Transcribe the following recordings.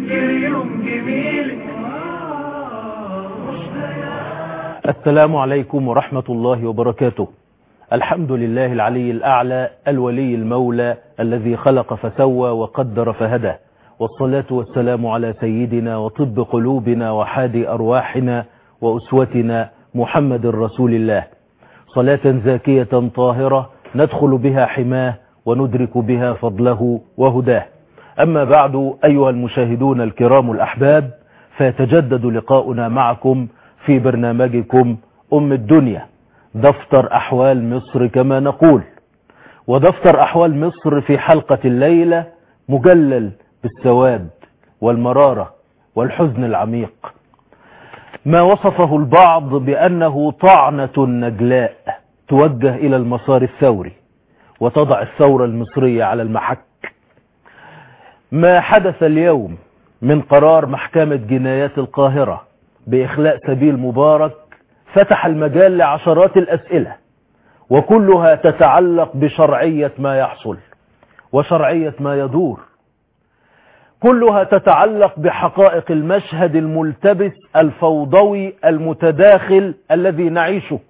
يوم جميل السلام عليكم ورحمة الله وبركاته الحمد لله العلي الأعلى الولي المولى الذي خلق فسوى وقدر فهدى والصلاة والسلام على سيدنا وطب قلوبنا وحادي أرواحنا وأسوتنا محمد رسول الله صلاة زاكية طاهرة ندخل بها حماه وندرك بها فضله وهداه أما بعد أيها المشاهدون الكرام الأحباب فيتجدد لقاؤنا معكم في برنامجكم أم الدنيا دفتر أحوال مصر كما نقول ودفتر أحوال مصر في حلقة الليلة مجلل بالسواد والمرارة والحزن العميق ما وصفه البعض بأنه طعنة نجلاء توجه إلى المسار الثوري وتضع الثورة المصرية على المحك ما حدث اليوم من قرار محكمة جنايات القاهرة بإخلاء سبيل مبارك فتح المجال لعشرات الأسئلة وكلها تتعلق بشرعية ما يحصل وشرعية ما يدور كلها تتعلق بحقائق المشهد الملتبس الفوضوي المتداخل الذي نعيشه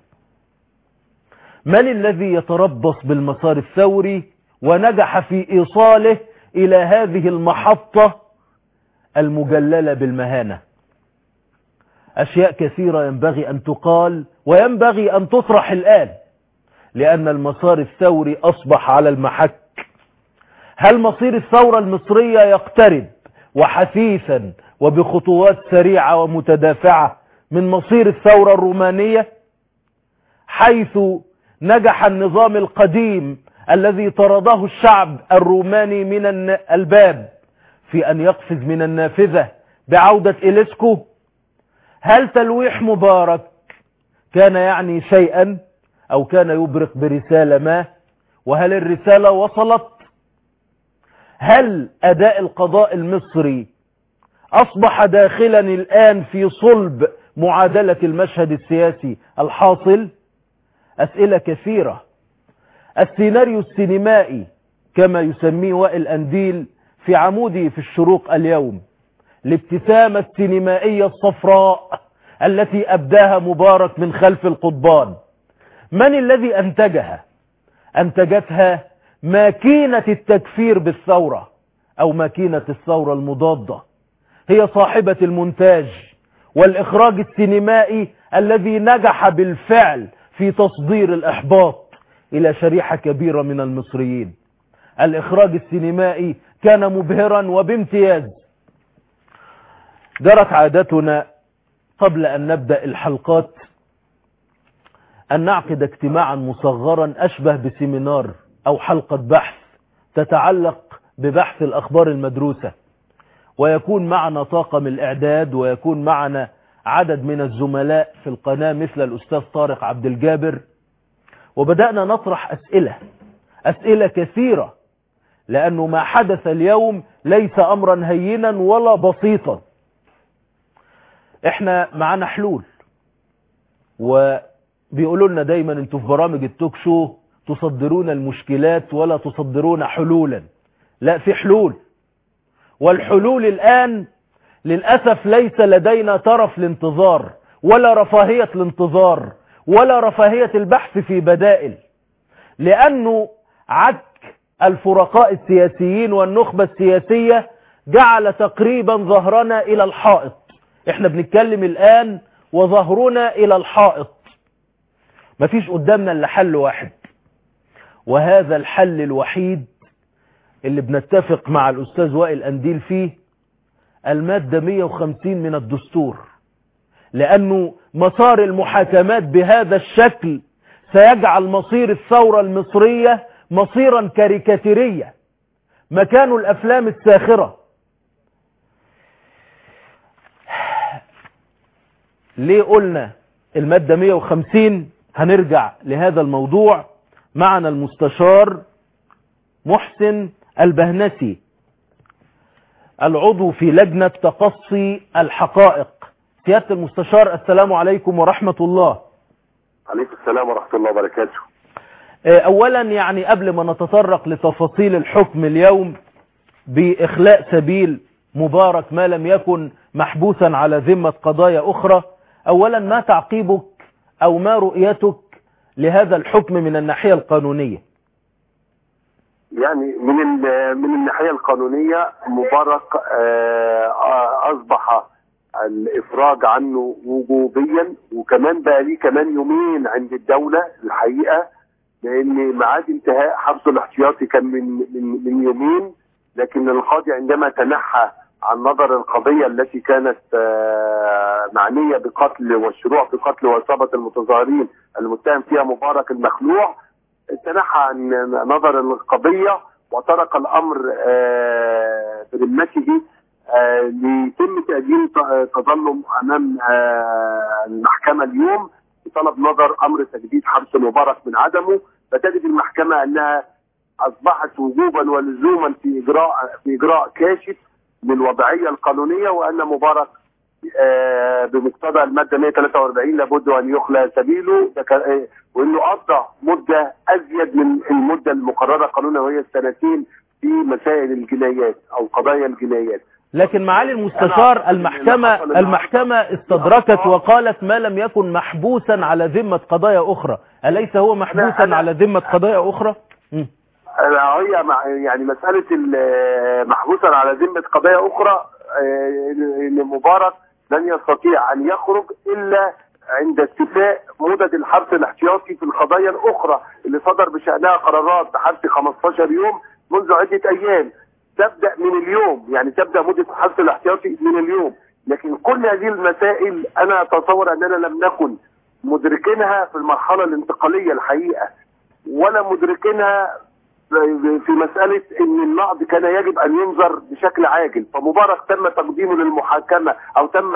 من الذي يتربص بالمسار الثوري ونجح في إيصاله إلى هذه المحطة المجللة بالمهانة أشياء كثيرة ينبغي أن تقال وينبغي أن تطرح الآن لأن المسار الثوري أصبح على المحك هل مصير الثورة المصرية يقترب وحثيثا وبخطوات سريعة ومتدافعة من مصير الثورة الرومانية حيث نجح النظام القديم الذي طرده الشعب الروماني من الباب في أن يقفز من النافذة بعودة إليسكو هل تلويح مبارك كان يعني شيئا أو كان يبرق برسالة ما وهل الرسالة وصلت هل أداء القضاء المصري أصبح داخلا الآن في صلب معادلة المشهد السياسي الحاصل أسئلة كثيرة السيناريو السينمائي كما يسميه وائل أنديل في عموده في الشروق اليوم الابتسامة السينمائية الصفراء التي أبداها مبارك من خلف القضبان من الذي أنتجها أنتجتها ماكينة التكفير بالثورة أو ماكينة الثورة المضادة هي صاحبة المونتاج والإخراج السينمائي الذي نجح بالفعل في تصدير الإحباط إلى شريحة كبيرة من المصريين الإخراج السينمائي كان مبهرا وبامتياز جرت عادتنا قبل أن نبدأ الحلقات أن نعقد اجتماعا مصغرا أشبه بسيمينار أو حلقة بحث تتعلق ببحث الأخبار المدروسة ويكون معنا طاقم الإعداد ويكون معنا عدد من الزملاء في القناة مثل الأستاذ طارق عبد الجابر وبدأنا نطرح أسئلة أسئلة كثيرة لأنه ما حدث اليوم ليس أمرا هينا ولا بسيطا احنا معنا حلول وبيقولوا لنا دايما انتوا في برامج التوك شو تصدرون المشكلات ولا تصدرون حلولا لا في حلول والحلول الآن للأسف ليس لدينا طرف الانتظار ولا رفاهية الانتظار ولا رفاهية البحث في بدائل لأنه عك الفرقاء السياسيين والنخبة السياسية جعل تقريبا ظهرنا إلى الحائط احنا بنتكلم الآن وظهرنا إلى الحائط مفيش قدامنا إلا حل واحد وهذا الحل الوحيد اللي بنتفق مع الأستاذ وائل أنديل فيه المادة 150 من الدستور لأنه مسار المحاكمات بهذا الشكل سيجعل مصير الثورة المصرية مصيرا كاريكاتيريا مكان الأفلام الساخرة ليه قلنا المادة 150 هنرجع لهذا الموضوع معنا المستشار محسن البهنسي العضو في لجنة تقصي الحقائق سيادة المستشار السلام عليكم ورحمة الله عليكم السلام ورحمة الله وبركاته اولا يعني قبل ما نتطرق لتفاصيل الحكم اليوم باخلاء سبيل مبارك ما لم يكن محبوسا على ذمة قضايا أخرى أولا ما تعقيبك أو ما رؤيتك لهذا الحكم من الناحية القانونية يعني من من الناحيه القانونيه مبارك آه، اصبح الافراج عنه وجوبيا وكمان بقى ليه كمان يومين عند الدوله الحقيقه لان ميعاد انتهاء حبسه الاحتياطي كان من من من يومين لكن القاضي عندما تنحى عن نظر القضيه التي كانت آه، معنيه بقتل والشروع في قتل واصابه المتظاهرين المتهم فيها مبارك المخلوع تنحى عن نظر القضيه وترك الامر آه، برمته آه، ليتم تقديم ت- تظلم امام آه، المحكمه اليوم بطلب نظر امر تجديد حبس مبارك من عدمه فتجد المحكمه انها اصبحت وجوبا ولزوما في اجراء في اجراء كاشف للوضعيه القانونيه وان مبارك آه، بمقتضى الماده 143 لابد ان يخلى سبيله ده كان- آه، وانه قضى مده ازيد من المده المقرره قانونا وهي السنتين في مسائل الجنايات او قضايا الجنايات لكن معالي المستشار المحكمة المحكمة استدركت وقالت ما لم يكن محبوسا على ذمة قضايا أخرى أليس هو محبوسا أنا- على ذمة قضايا أخرى مم. آه، هي مع- يعني مساله ال- محبوسا على ذمه قضايا اخرى آه، ان مبارك لن يستطيع ان يخرج الا عند اتفاق مدد الحبس الاحتياطي في القضايا الاخرى اللي صدر بشانها قرارات بحبس 15 يوم منذ عده ايام تبدا من اليوم يعني تبدا مده الحبس الاحتياطي من اليوم لكن كل هذه المسائل انا اتصور اننا لم نكن مدركينها في المرحله الانتقاليه الحقيقه ولا مدركينها في مسألة ان النقد كان يجب ان ينظر بشكل عاجل فمبارك تم تقديمه للمحاكمة او تم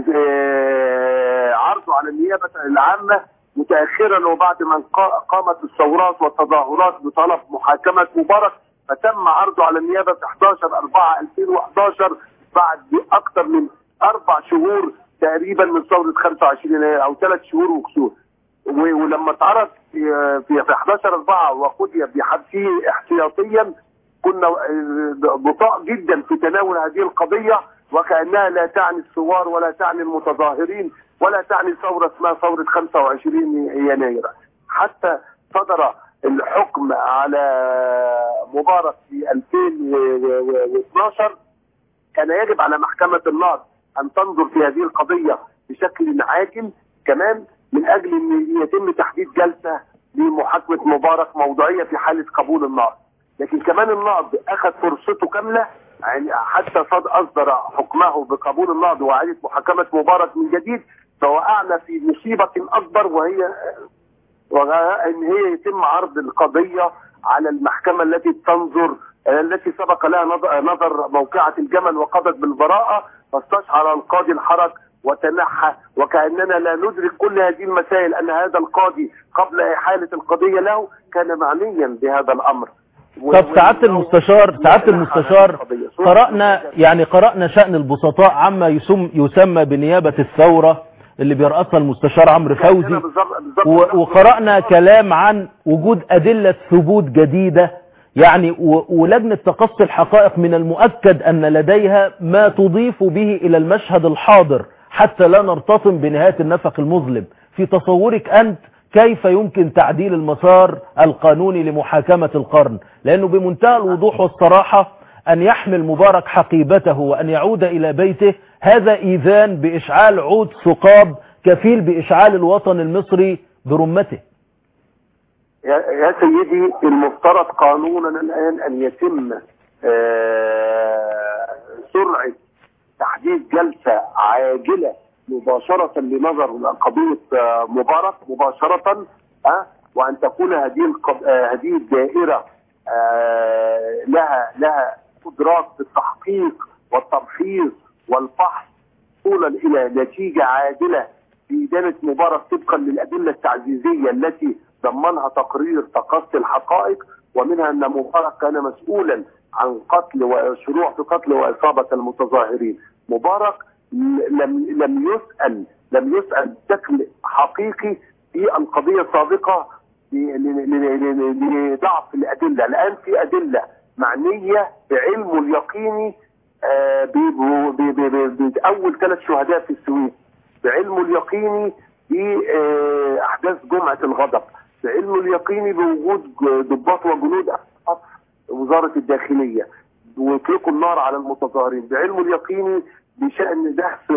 آه، عرضه على النيابة العامة متأخرا وبعد ما انقا- قامت الثورات والتظاهرات بطلب محاكمة مبارك فتم عرضه على النيابة في 11 4 2011 بعد اكثر من اربع شهور تقريبا من ثورة 25 يناير او ثلاث شهور وكسور و- ولما اتعرض في في في 11 4 وقضي بحبسه احتياطيا كنا آه، بطاء جدا في تناول هذه القضيه وكانها لا تعني الثوار ولا تعني المتظاهرين ولا تعني ثوره اسمها ثوره 25 يناير حتى صدر الحكم على مبارك في 2012 كان يجب على محكمة النقض أن تنظر في هذه القضية بشكل عاجل كمان من أجل أن يتم تحديد جلسة لمحاكمة مبارك موضوعية في حالة قبول النقض لكن كمان النقض أخذ فرصته كاملة يعني حتى صد أصدر حكمه بقبول النقض وإعادة محاكمة مبارك من جديد فوقعنا في مصيبة أكبر وهي وان هي يتم عرض القضيه على المحكمه التي تنظر التي سبق لها نظ- نظر موقعه الجمل وقضت بالبراءه فاستشعر القاضي الحرج وتنحى وكاننا لا ندرك كل هذه المسائل ان هذا القاضي قبل احاله القضيه له كان معنيا بهذا الامر طب سعادة المستشار سعادة المستشار قرأنا يعني قرأنا شأن البسطاء عما يسم يسمى بنيابة الثورة اللي بيرأسها المستشار عمرو فوزي و- وقرأنا كلام عن وجود أدلة ثبوت جديدة يعني و- ولجنة تقصي الحقائق من المؤكد أن لديها ما تضيف به إلى المشهد الحاضر حتى لا نرتطم بنهاية النفق المظلم في تصورك أنت كيف يمكن تعديل المسار القانوني لمحاكمة القرن لأنه بمنتهى الوضوح والصراحة أن يحمل مبارك حقيبته وأن يعود إلى بيته هذا إيذان بإشعال عود ثقاب كفيل بإشعال الوطن المصري برمته يا يا سيدي المفترض قانونا الان ان يتم آه، سرعه تحديد جلسه عاجله مباشره لنظر قضيه آه، مبارك مباشره أه؟ وان تكون هذه القض... آه، هذه الدائره آه، لها لها قدرات في التحقيق والتمحيص والفحص وصولا الى نتيجه عادله في ادانه مبارك طبقا للادله التعزيزيه التي ضمنها تقرير تقصي الحقائق ومنها ان مبارك كان مسؤولا عن قتل وشروع في قتل واصابه المتظاهرين. مبارك لم لم يسال لم يسال بشكل حقيقي في القضيه السابقه ل- ل- ل- ل- لضعف الادله، الان في ادله معنيه بعلمه اليقيني آه، ب- ب- ب- ب- بأول ثلاث شهداء في السويس بعلمه اليقيني بأحداث جمعة الغضب بعلمه اليقيني بوجود ج- ضباط وجنود أسقط وزارة الداخلية ويطلقوا النار على المتظاهرين بعلمه اليقيني بشأن دهس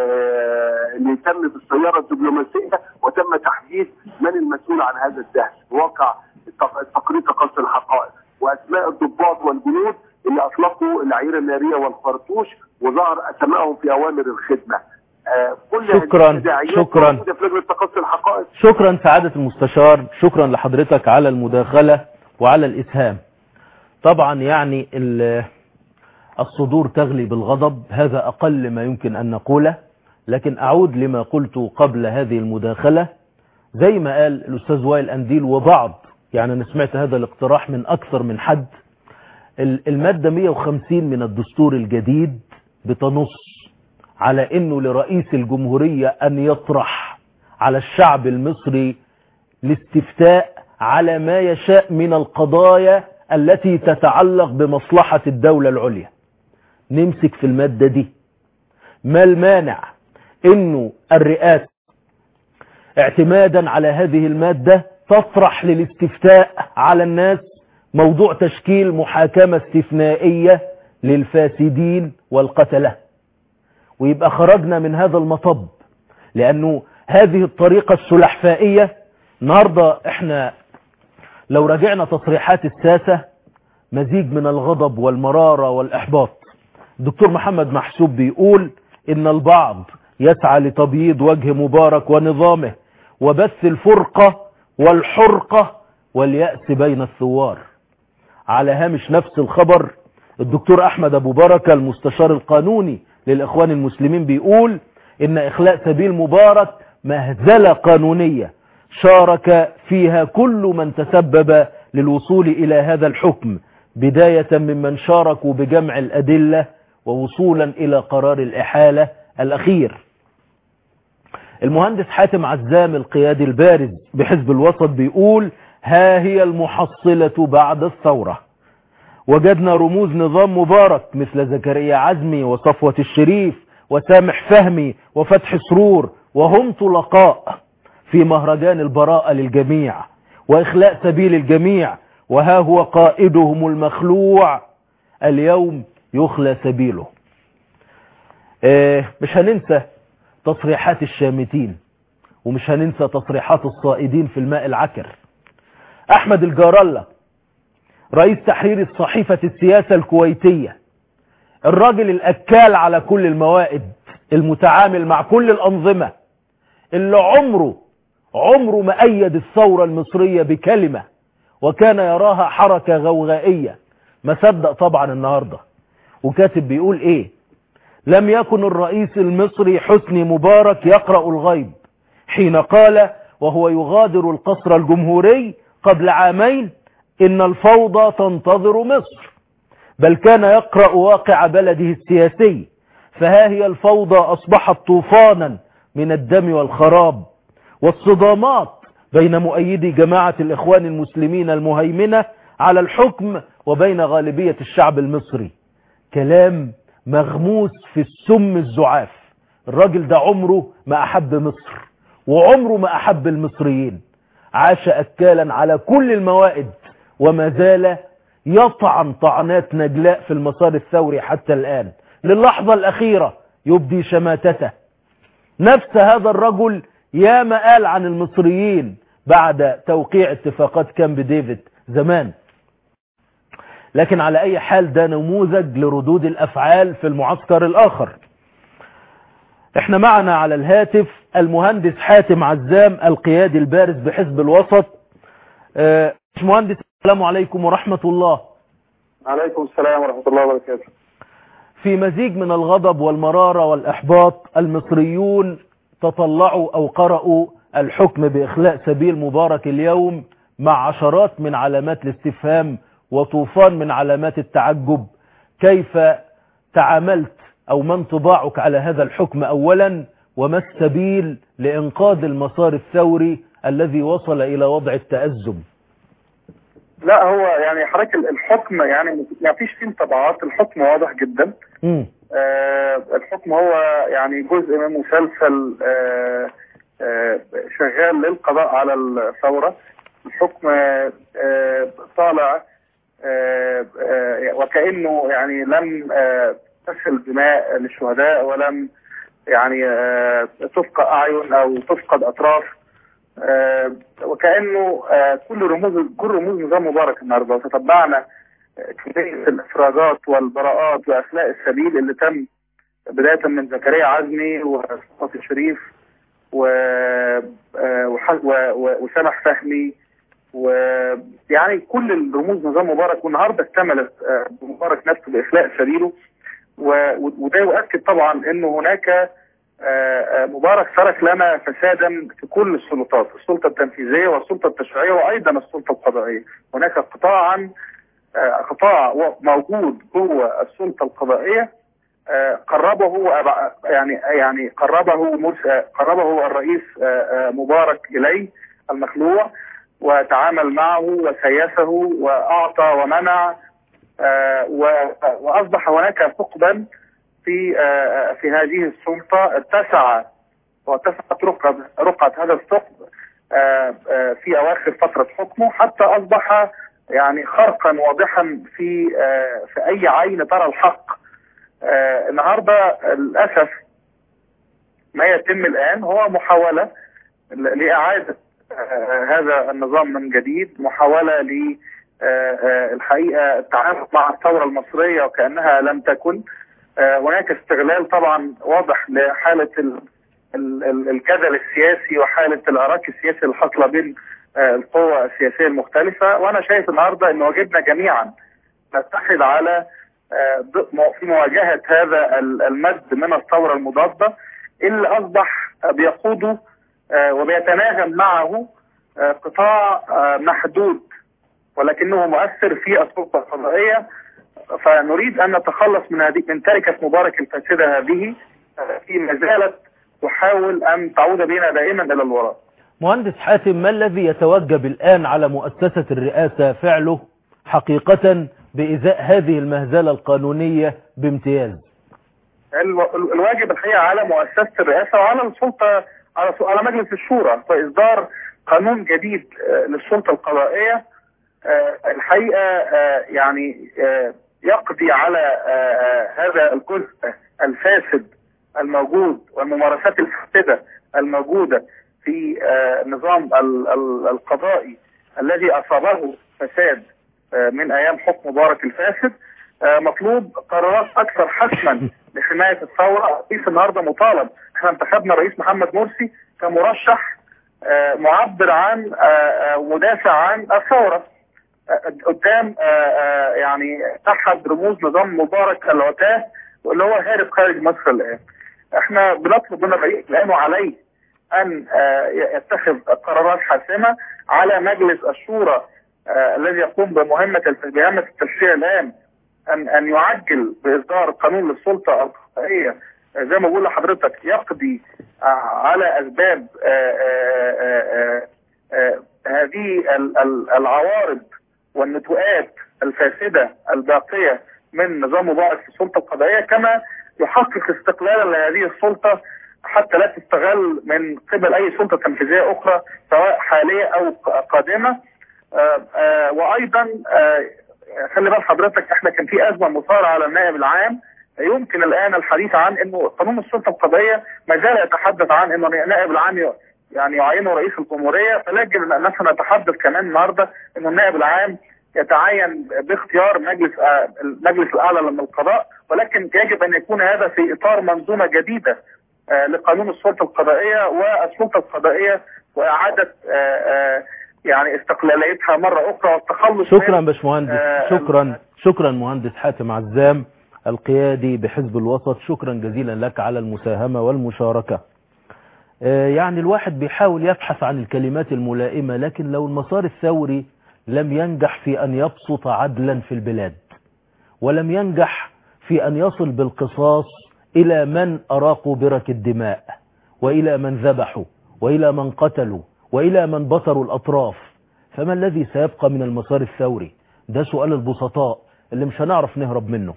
آه، اللي تم بالسيارة الدبلوماسية وتم تحديد من المسؤول عن هذا الدهس واقع التق- التقرير تقصي الحقائق وأسماء الضباط والجنود اللي أطلقوا العيرة النارية والخرطوش وظهر أسمائهم في أوامر الخدمة آه، كل هذه شكراً، التداعيات شكراً. موجودة في لجنة تقصي الحقائق شكرا سعادة المستشار شكرا لحضرتك على المداخلة وعلى الإسهام طبعا يعني ال- الصدور تغلي بالغضب هذا أقل ما يمكن أن نقوله لكن أعود لما قلت قبل هذه المداخلة زي ما قال الأستاذ وائل أنديل وبعض يعني أنا سمعت هذا الاقتراح من أكثر من حد ال- المادة 150 من الدستور الجديد بتنص على أنه لرئيس الجمهورية أن يطرح على الشعب المصري الاستفتاء على ما يشاء من القضايا التي تتعلق بمصلحة الدولة العليا نمسك في المادة دي ما المانع انه الرئاسة اعتمادا على هذه المادة تطرح للاستفتاء على الناس موضوع تشكيل محاكمة استثنائية للفاسدين والقتلة ويبقى خرجنا من هذا المطب لأنه هذه الطريقة السلحفائية النهاردة احنا لو راجعنا تصريحات الساسة مزيج من الغضب والمرارة والإحباط الدكتور محمد محسوب بيقول إن البعض يسعى لتبييض وجه مبارك ونظامه وبث الفرقة والحرقة واليأس بين الثوار على هامش نفس الخبر الدكتور أحمد أبو بركة المستشار القانوني للإخوان المسلمين بيقول إن إخلاء سبيل مبارك مهزلة قانونية شارك فيها كل من تسبب للوصول إلى هذا الحكم بداية ممن شاركوا بجمع الأدلة ووصولا إلى قرار الإحالة الأخير المهندس حاتم عزام القيادي البارز بحزب الوسط بيقول ها هي المحصلة بعد الثورة وجدنا رموز نظام مبارك مثل زكريا عزمي وصفوة الشريف وسامح فهمي وفتح سرور وهم طلقاء في مهرجان البراءة للجميع وإخلاء سبيل الجميع وها هو قائدهم المخلوع اليوم يخلى سبيله اه مش هننسى تصريحات الشامتين ومش هننسى تصريحات الصائدين في الماء العكر أحمد الجارلة رئيس تحرير الصحيفة السياسة الكويتية الراجل الأكال على كل الموائد المتعامل مع كل الأنظمة اللي عمره عمره ما أيد الثورة المصرية بكلمة وكان يراها حركة غوغائية ما صدق طبعا النهاردة وكاتب بيقول ايه لم يكن الرئيس المصري حسني مبارك يقرأ الغيب حين قال وهو يغادر القصر الجمهوري قبل عامين إن الفوضى تنتظر مصر بل كان يقرأ واقع بلده السياسي فها هي الفوضى أصبحت طوفانا من الدم والخراب والصدامات بين مؤيدي جماعة الإخوان المسلمين المهيمنة على الحكم وبين غالبية الشعب المصري كلام مغموس في السم الزعاف الراجل ده عمره ما أحب مصر وعمره ما أحب المصريين عاش أكالا على كل الموائد وما زال يطعن طعنات نجلاء في المسار الثوري حتى الآن للحظة الأخيرة يبدي شماتته نفس هذا الرجل يا ما قال عن المصريين بعد توقيع اتفاقات كامب ديفيد زمان لكن على أي حال ده نموذج لردود الأفعال في المعسكر الآخر احنا معنا على الهاتف المهندس حاتم عزام القيادي البارز بحزب الوسط اه مهندس السلام عليكم ورحمة الله عليكم السلام ورحمة الله وبركاته في مزيج من الغضب والمرارة والإحباط المصريون تطلعوا أو قرأوا الحكم بإخلاء سبيل مبارك اليوم مع عشرات من علامات الاستفهام وطوفان من علامات التعجب كيف تعاملت أو ما انطباعك على هذا الحكم أولا وما السبيل لإنقاذ المسار الثوري الذي وصل إلى وضع التأزم لا هو يعني حضرتك الحكم يعني ما فيش فيه انطباعات الحكم واضح جدا مم. آه، الحكم هو يعني جزء من مسلسل آه، آه، شغال للقضاء على الثورة الحكم آه، طالع آه، آه، وكأنه يعني لم آه، تسل دماء للشهداء ولم يعني آه، تفقد أعين أو تفقد أطراف آه، وكأنه آه، كل رموز كل رموز نظام مبارك النهارده وتتبعنا كمية الإفراجات والبراءات وأخلاء السبيل اللي تم بداية من زكريا عزمي وصفة الشريف و... آه، وح- و... و... وسامح فهمي ويعني كل الرموز نظام مبارك والنهارده اكتملت آه، مبارك نفسه بإخلاء سبيله و... و- وده يؤكد طبعا انه هناك آه، آه، مبارك ترك لنا فسادا في كل السلطات السلطة التنفيذية والسلطة التشريعية وأيضا السلطة القضائية هناك قطاعا آه، قطاع و- موجود جوه السلطة القضائية آه، قربه أبع- يعني يعني قربه مرسى قربه الرئيس آه، آه، مبارك إليه المخلوع وتعامل معه وسيسه وأعطى ومنع آه، و- وأصبح هناك ثقبا في آه، في هذه السلطة اتسع واتسعت رقعة رقعة هذا الثقب آه، آه، في أواخر فترة حكمه حتى أصبح يعني خرقا واضحا في آه، في أي عين ترى الحق آه، النهارده للأسف ما يتم الآن هو محاولة ل- لإعادة آه، هذا النظام من جديد محاولة ل آه، آه، الحقيقة التعامل مع الثورة المصرية وكأنها لم تكن آه، هناك استغلال طبعا واضح لحالة ال- ال- ال- الجدل السياسي وحالة العراك السياسي اللي حاصلة بين آه، القوى السياسية المختلفة وأنا شايف النهاردة أن واجبنا جميعا نتحد على آه، ض- مو- في مواجهة هذا ال- المد من الثورة المضادة اللي أصبح آه، بيقوده آه، وبيتناغم معه آه، قطاع آه، محدود ولكنه مؤثر في السلطة القضائية فنريد أن نتخلص من هذه من تركة مبارك الفاسدة هذه التي ما زالت تحاول أن تعود بنا دائما إلى الوراء مهندس حاتم ما الذي يتوجب الآن على مؤسسة الرئاسة فعله حقيقة بإزاء هذه المهزلة القانونية بامتياز الو- الواجب الحقيقة على مؤسسة الرئاسة وعلى السلطة على على مجلس الشورى وإصدار قانون جديد آه، للسلطة القضائية آه، الحقيقة آه، يعني آه، يقضي على آه، آه، هذا الجزء الفاسد الموجود والممارسات الفاسدة الموجودة في آه، النظام ال- ال- القضائي الذي أصابه فساد آه، من أيام حكم مبارك الفاسد آه، مطلوب قرارات أكثر حسما لحماية الثورة رئيس النهاردة مطالب احنا انتخبنا رئيس محمد مرسي كمرشح آه، معبر عن آه، آه، ومدافع عن الثورة آه، قدام آه، آه، يعني احد رموز نظام مبارك العتاه واللي هو هارب خارج مصر الان احنا بنطلب من الرئيس الان وعليه ان آه، يتخذ قرارات حاسمه على مجلس الشورى آه، الذي يقوم بمهمه بمهمه التشريع الان ان ان يعجل باصدار قانون للسلطه القضائيه آه، زي ما بقول لحضرتك يقضي آه، على اسباب آه، آه، آه، آه، هذه ال- ال- العوارض والنتوءات الفاسده الباقيه من نظام مبارك في السلطه القضائيه كما يحقق استقلالا لهذه السلطه حتى لا تستغل من قبل اي سلطه تنفيذيه اخرى سواء حاليه او ق- قادمه آه، آه، وايضا آه، خلي بال حضرتك احنا كان في ازمه مثاره على النائب العام يمكن الان الحديث عن انه قانون السلطه القضائيه ما زال يتحدث عن انه النائب العام ي- يعني يعينه رئيس الجمهوريه فلكن ان نحن نتحدث كمان النهارده انه النائب العام يتعين باختيار مجلس آه، المجلس الاعلى من القضاء ولكن يجب ان يكون هذا في اطار منظومه جديده آه، لقانون السلطه القضائيه والسلطه القضائيه واعاده آه، آه، يعني استقلاليتها مره اخرى والتخلص شكرا من باشمهندس آه، شكرا شكرا مهندس حاتم عزام القيادي بحزب الوسط شكرا جزيلا لك على المساهمة والمشاركة آه، يعني الواحد بيحاول يبحث عن الكلمات الملائمة لكن لو المسار الثوري لم ينجح في أن يبسط عدلا في البلاد ولم ينجح في أن يصل بالقصاص إلى من أراقوا برك الدماء وإلى من ذبحوا وإلى من قتلوا وإلى من بصروا الأطراف فما الذي سيبقى من المسار الثوري ده سؤال البسطاء اللي مش هنعرف نهرب منه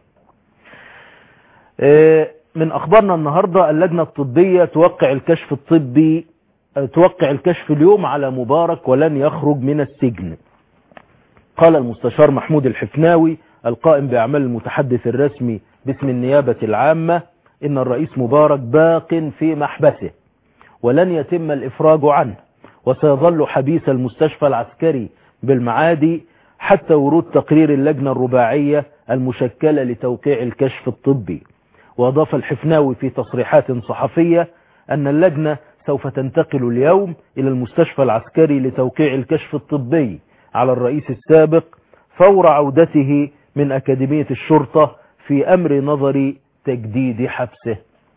من أخبارنا النهاردة اللجنة الطبية توقع الكشف الطبي توقع الكشف اليوم على مبارك ولن يخرج من السجن قال المستشار محمود الحفناوي القائم بأعمال المتحدث الرسمي باسم النيابة العامة إن الرئيس مبارك باق في محبسه ولن يتم الإفراج عنه وسيظل حبيس المستشفى العسكري بالمعادي حتى ورود تقرير اللجنة الرباعية المشكلة لتوقيع الكشف الطبي وأضاف الحفناوي في تصريحات صحفية أن اللجنة سوف تنتقل اليوم إلى المستشفى العسكري لتوقيع الكشف الطبي على الرئيس السابق فور عودته من أكاديمية الشرطة في أمر نظر تجديد حبسه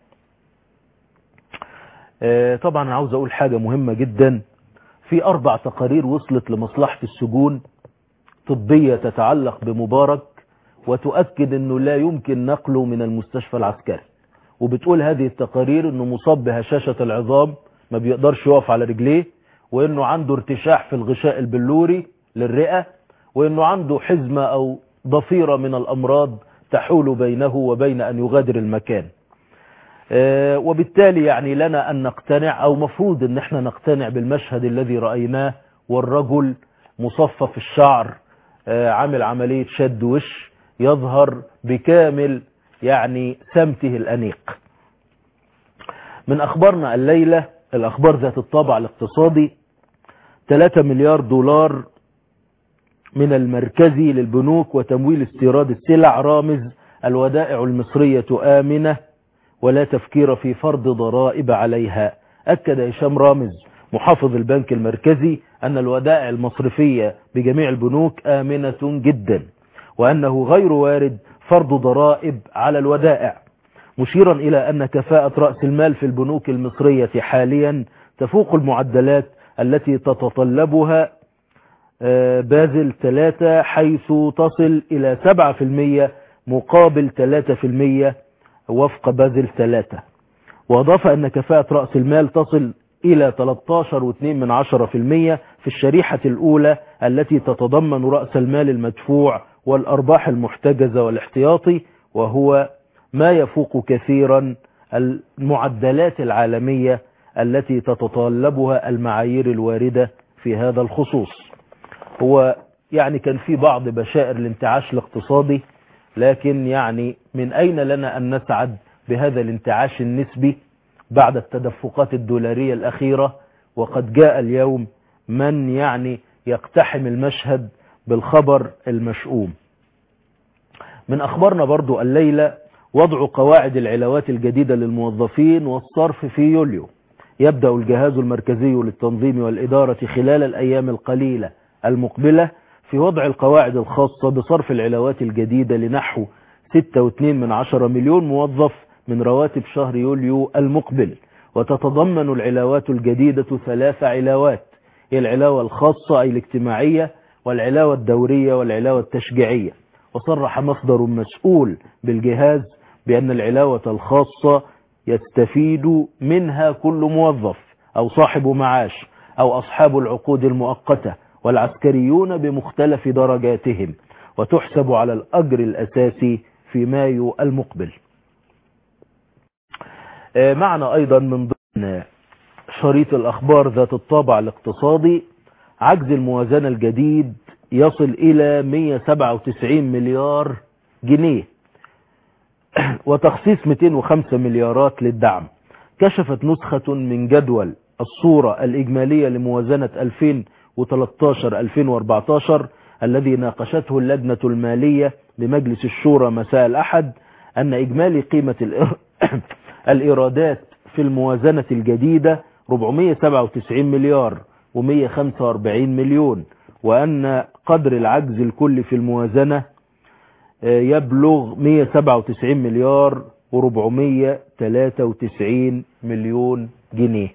طبعا عاوز أقول حاجة مهمة جدا في أربع تقارير وصلت لمصلحة السجون طبية تتعلق بمبارك وتؤكد أنه لا يمكن نقله من المستشفى العسكري وبتقول هذه التقارير أنه مصاب بهشاشة العظام ما بيقدرش يقف على رجليه وأنه عنده ارتشاح في الغشاء البلوري للرئة وأنه عنده حزمة أو ضفيرة من الأمراض تحول بينه وبين أن يغادر المكان وبالتالي يعني لنا أن نقتنع أو مفروض أن احنا نقتنع بالمشهد الذي رأيناه والرجل مصفف الشعر عامل عملية شد وش يظهر بكامل يعني سمته الأنيق من أخبارنا الليلة الأخبار ذات الطابع الاقتصادي 3 مليار دولار من المركزي للبنوك وتمويل استيراد السلع رامز الودائع المصرية آمنة ولا تفكير في فرض ضرائب عليها أكد هشام رامز محافظ البنك المركزي أن الودائع المصرفية بجميع البنوك آمنة جدا وأنه غير وارد فرض ضرائب على الودائع مشيرا إلى أن كفاءة رأس المال في البنوك المصرية حاليا تفوق المعدلات التي تتطلبها بازل 3 حيث تصل إلى 7% مقابل 3% وفق بازل 3 وأضاف أن كفاءة رأس المال تصل إلى 13.2% في الشريحة الأولى التي تتضمن رأس المال المدفوع والأرباح المحتجزة والاحتياطي وهو ما يفوق كثيرا المعدلات العالمية التي تتطلبها المعايير الواردة في هذا الخصوص هو يعني كان في بعض بشائر الانتعاش الاقتصادي لكن يعني من أين لنا أن نسعد بهذا الانتعاش النسبي بعد التدفقات الدولارية الأخيرة وقد جاء اليوم من يعني يقتحم المشهد بالخبر المشؤوم من أخبارنا برضو الليلة وضع قواعد العلاوات الجديدة للموظفين والصرف في يوليو يبدأ الجهاز المركزي للتنظيم والإدارة خلال الأيام القليلة المقبلة في وضع القواعد الخاصة بصرف العلاوات الجديدة لنحو 6.2 من عشر مليون موظف من رواتب شهر يوليو المقبل وتتضمن العلاوات الجديدة ثلاث علاوات هي العلاوة الخاصة أي الاجتماعية والعلاوة الدورية والعلاوة التشجيعية وصرح مصدر مسؤول بالجهاز بأن العلاوة الخاصة يستفيد منها كل موظف أو صاحب معاش أو أصحاب العقود المؤقتة والعسكريون بمختلف درجاتهم وتحسب على الأجر الأساسي في مايو المقبل معنا أيضا من ضمن شريط الأخبار ذات الطابع الاقتصادي عجز الموازنة الجديد يصل إلى 197 مليار جنيه وتخصيص 205 مليارات للدعم كشفت نسخة من جدول الصورة الإجمالية لموازنة 2013-2014 الذي ناقشته اللجنة المالية لمجلس الشورى مساء الأحد أن إجمالي قيمة الإيرادات في الموازنة الجديدة 497 مليار و145 مليون وأن قدر العجز الكلي في الموازنة يبلغ 197 مليار و493 مليون جنيه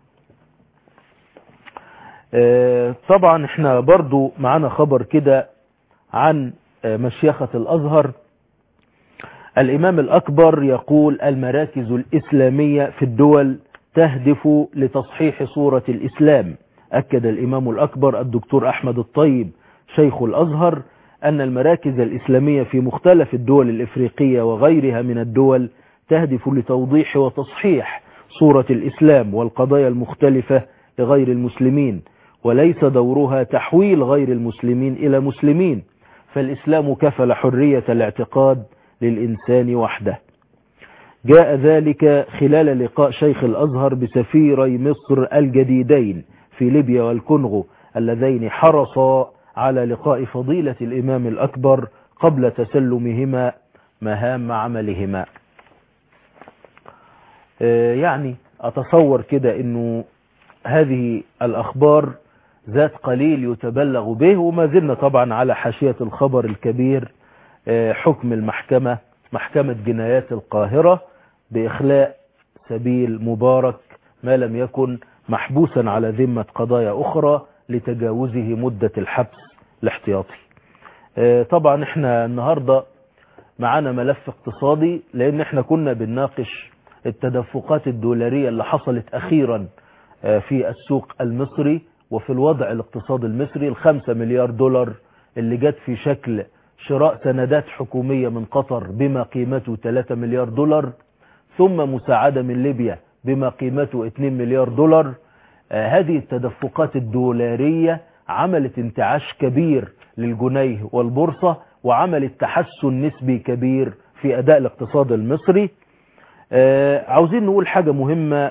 طبعا احنا برضو معانا خبر كده عن مشيخة الأزهر الإمام الأكبر يقول المراكز الإسلامية في الدول تهدف لتصحيح صورة الإسلام أكد الإمام الأكبر الدكتور أحمد الطيب شيخ الأزهر أن المراكز الإسلامية في مختلف الدول الإفريقية وغيرها من الدول تهدف لتوضيح وتصحيح صورة الإسلام والقضايا المختلفة لغير المسلمين وليس دورها تحويل غير المسلمين إلى مسلمين فالإسلام كفل حرية الاعتقاد للإنسان وحده جاء ذلك خلال لقاء شيخ الأزهر بسفيري مصر الجديدين في ليبيا والكونغو اللذين حرصا على لقاء فضيلة الإمام الأكبر قبل تسلمهما مهام عملهما يعني أتصور كده أنه هذه الأخبار ذات قليل يتبلغ به وما زلنا طبعا على حاشية الخبر الكبير حكم المحكمة محكمة جنايات القاهرة بإخلاء سبيل مبارك ما لم يكن محبوسا على ذمة قضايا أخرى لتجاوزه مدة الحبس الاحتياطي طبعا احنا النهاردة معانا ملف اقتصادي لان احنا كنا بنناقش التدفقات الدولارية اللي حصلت اخيرا في السوق المصري وفي الوضع الاقتصادي المصري الخمسة مليار دولار اللي جت في شكل شراء سندات حكومية من قطر بما قيمته 3 مليار دولار ثم مساعدة من ليبيا بما قيمته 2 مليار دولار هذه التدفقات الدولارية عملت انتعاش كبير للجنيه والبورصة وعملت تحسن نسبي كبير في أداء الاقتصاد المصري عاوزين نقول حاجة مهمة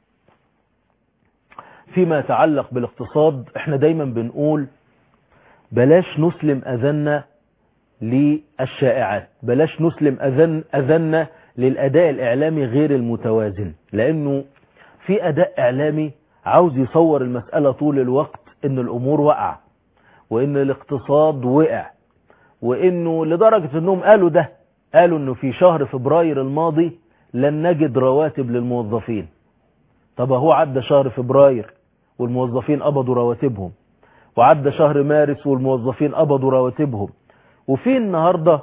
فيما يتعلق بالاقتصاد احنا دايما بنقول بلاش نسلم أذنا للشائعات بلاش نسلم أذن أذنا للأداء الإعلامي غير المتوازن لأنه في أداء إعلامي عاوز يصور المسألة طول الوقت ان الامور وقع وان الاقتصاد وقع وانه لدرجة انهم قالوا ده قالوا انه في شهر فبراير الماضي لن نجد رواتب للموظفين طب هو عدى شهر فبراير والموظفين قبضوا رواتبهم وعدى شهر مارس والموظفين قبضوا رواتبهم وفي النهاردة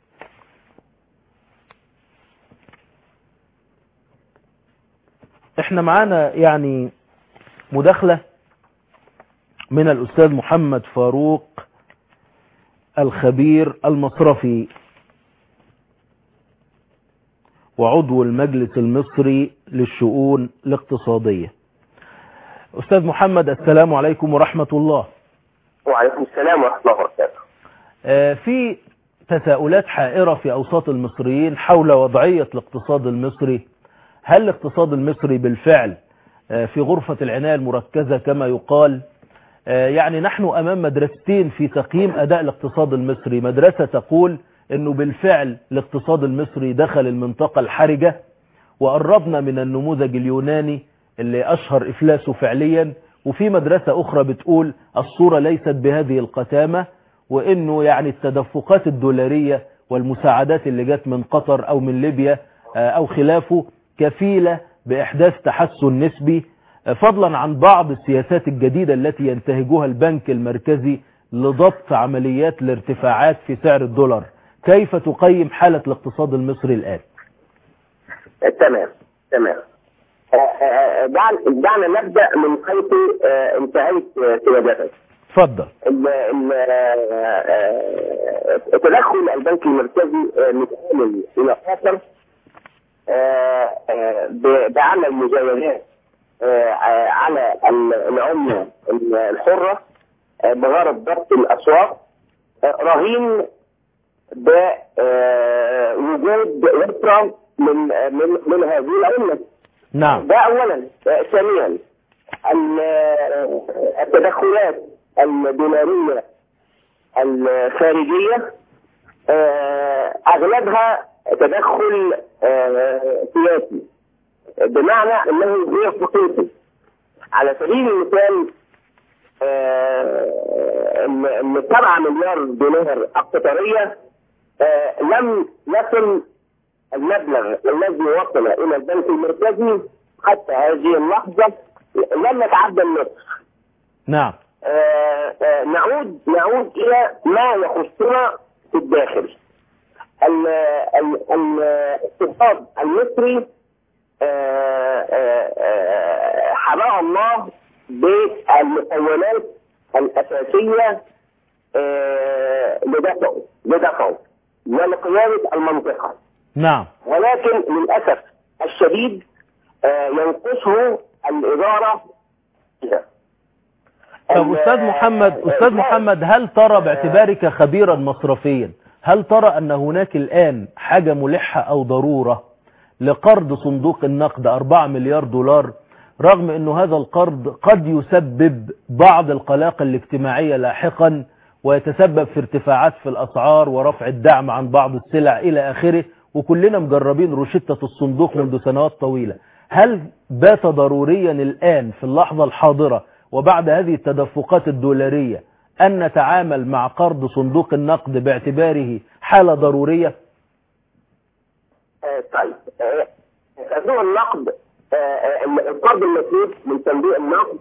احنا معانا يعني مداخلة من الأستاذ محمد فاروق الخبير المصرفي وعضو المجلس المصري للشؤون الاقتصادية أستاذ محمد السلام عليكم ورحمة الله وعليكم السلام ورحمة الله وبركاته في تساؤلات حائرة في أوساط المصريين حول وضعية الاقتصاد المصري هل الاقتصاد المصري بالفعل في غرفة العناية المركزة كما يقال يعني نحن أمام مدرستين في تقييم أداء الاقتصاد المصري مدرسة تقول أنه بالفعل الاقتصاد المصري دخل المنطقة الحرجة وقربنا من النموذج اليوناني اللي أشهر إفلاسه فعليا وفي مدرسة أخرى بتقول الصورة ليست بهذه القتامة وأنه يعني التدفقات الدولارية والمساعدات اللي جت من قطر أو من ليبيا أو خلافه كفيلة بإحداث تحسن نسبي فضلا عن بعض السياسات الجديدة التي ينتهجها البنك المركزي لضبط عمليات الارتفاعات في سعر الدولار كيف تقيم حالة الاقتصاد المصري الآن تمام تمام دعنا نبدأ من حيث انتهيت سيادتك اتفضل تدخل البنك المركزي متعامل إلى قطر بعمل مجاوزات على العملة الحرة بغرض ضبط الأسواق رهين بوجود وفرة من من من هذه العملة نعم ده أولا ثانيا التدخلات الدولارية الخارجية أغلبها تدخل سياسي بمعنى انه غير حقيقي على سبيل المثال ان 7 مليار دولار القطريه لم يصل المبلغ الذي وصل الى البنك المركزي حتى هذه اللحظه لم يتعدى النصف نعم نعود نعود الى ما يخصنا في الداخل الاقتصاد المصري حماه الله بالمكونات الأساسية آه، لدفعه لدفعه ولقيادة المنطقة نعم ولكن للأسف الشديد آه، ينقصه الإدارة طب أستاذ محمد أستاذ محمد هل ترى باعتبارك خبيرا مصرفيا هل ترى أن هناك الآن حاجة ملحة أو ضرورة لقرض صندوق النقد 4 مليار دولار رغم أنه هذا القرض قد يسبب بعض القلاقل الاجتماعية لاحقا ويتسبب في ارتفاعات في الأسعار ورفع الدعم عن بعض السلع إلى آخره وكلنا مجربين روشتة الصندوق منذ سنوات طويلة هل بات ضروريا الآن في اللحظة الحاضرة وبعد هذه التدفقات الدولارية أن نتعامل مع قرض صندوق النقد باعتباره حالة ضرورية آه، طيب آه، صندوق النقد آه، آه، القرض المسدود من صندوق النقد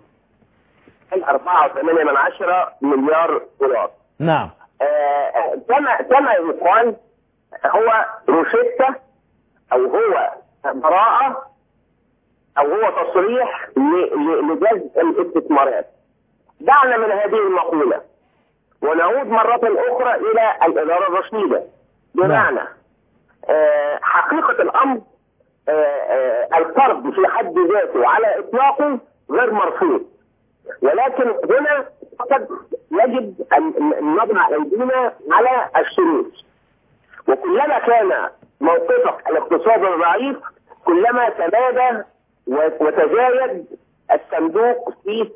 4.8 من عشرة مليار دولار نعم آه، آه، كما كما يقال هو روشتة او هو براءة او هو تصريح ل- ل- لجذب الاستثمارات دعنا من هذه المقولة ونعود مرة اخرى الى الادارة الرشيدة بمعنى آه، حقيقة الامر آه، آه، القرض في حد ذاته على اطلاقه غير مرفوض ولكن هنا فقط يجب ان نضع ايدينا على الشروط وكلما كان موقفك الاقتصادي ضعيف كلما تمادى وتزايد الصندوق في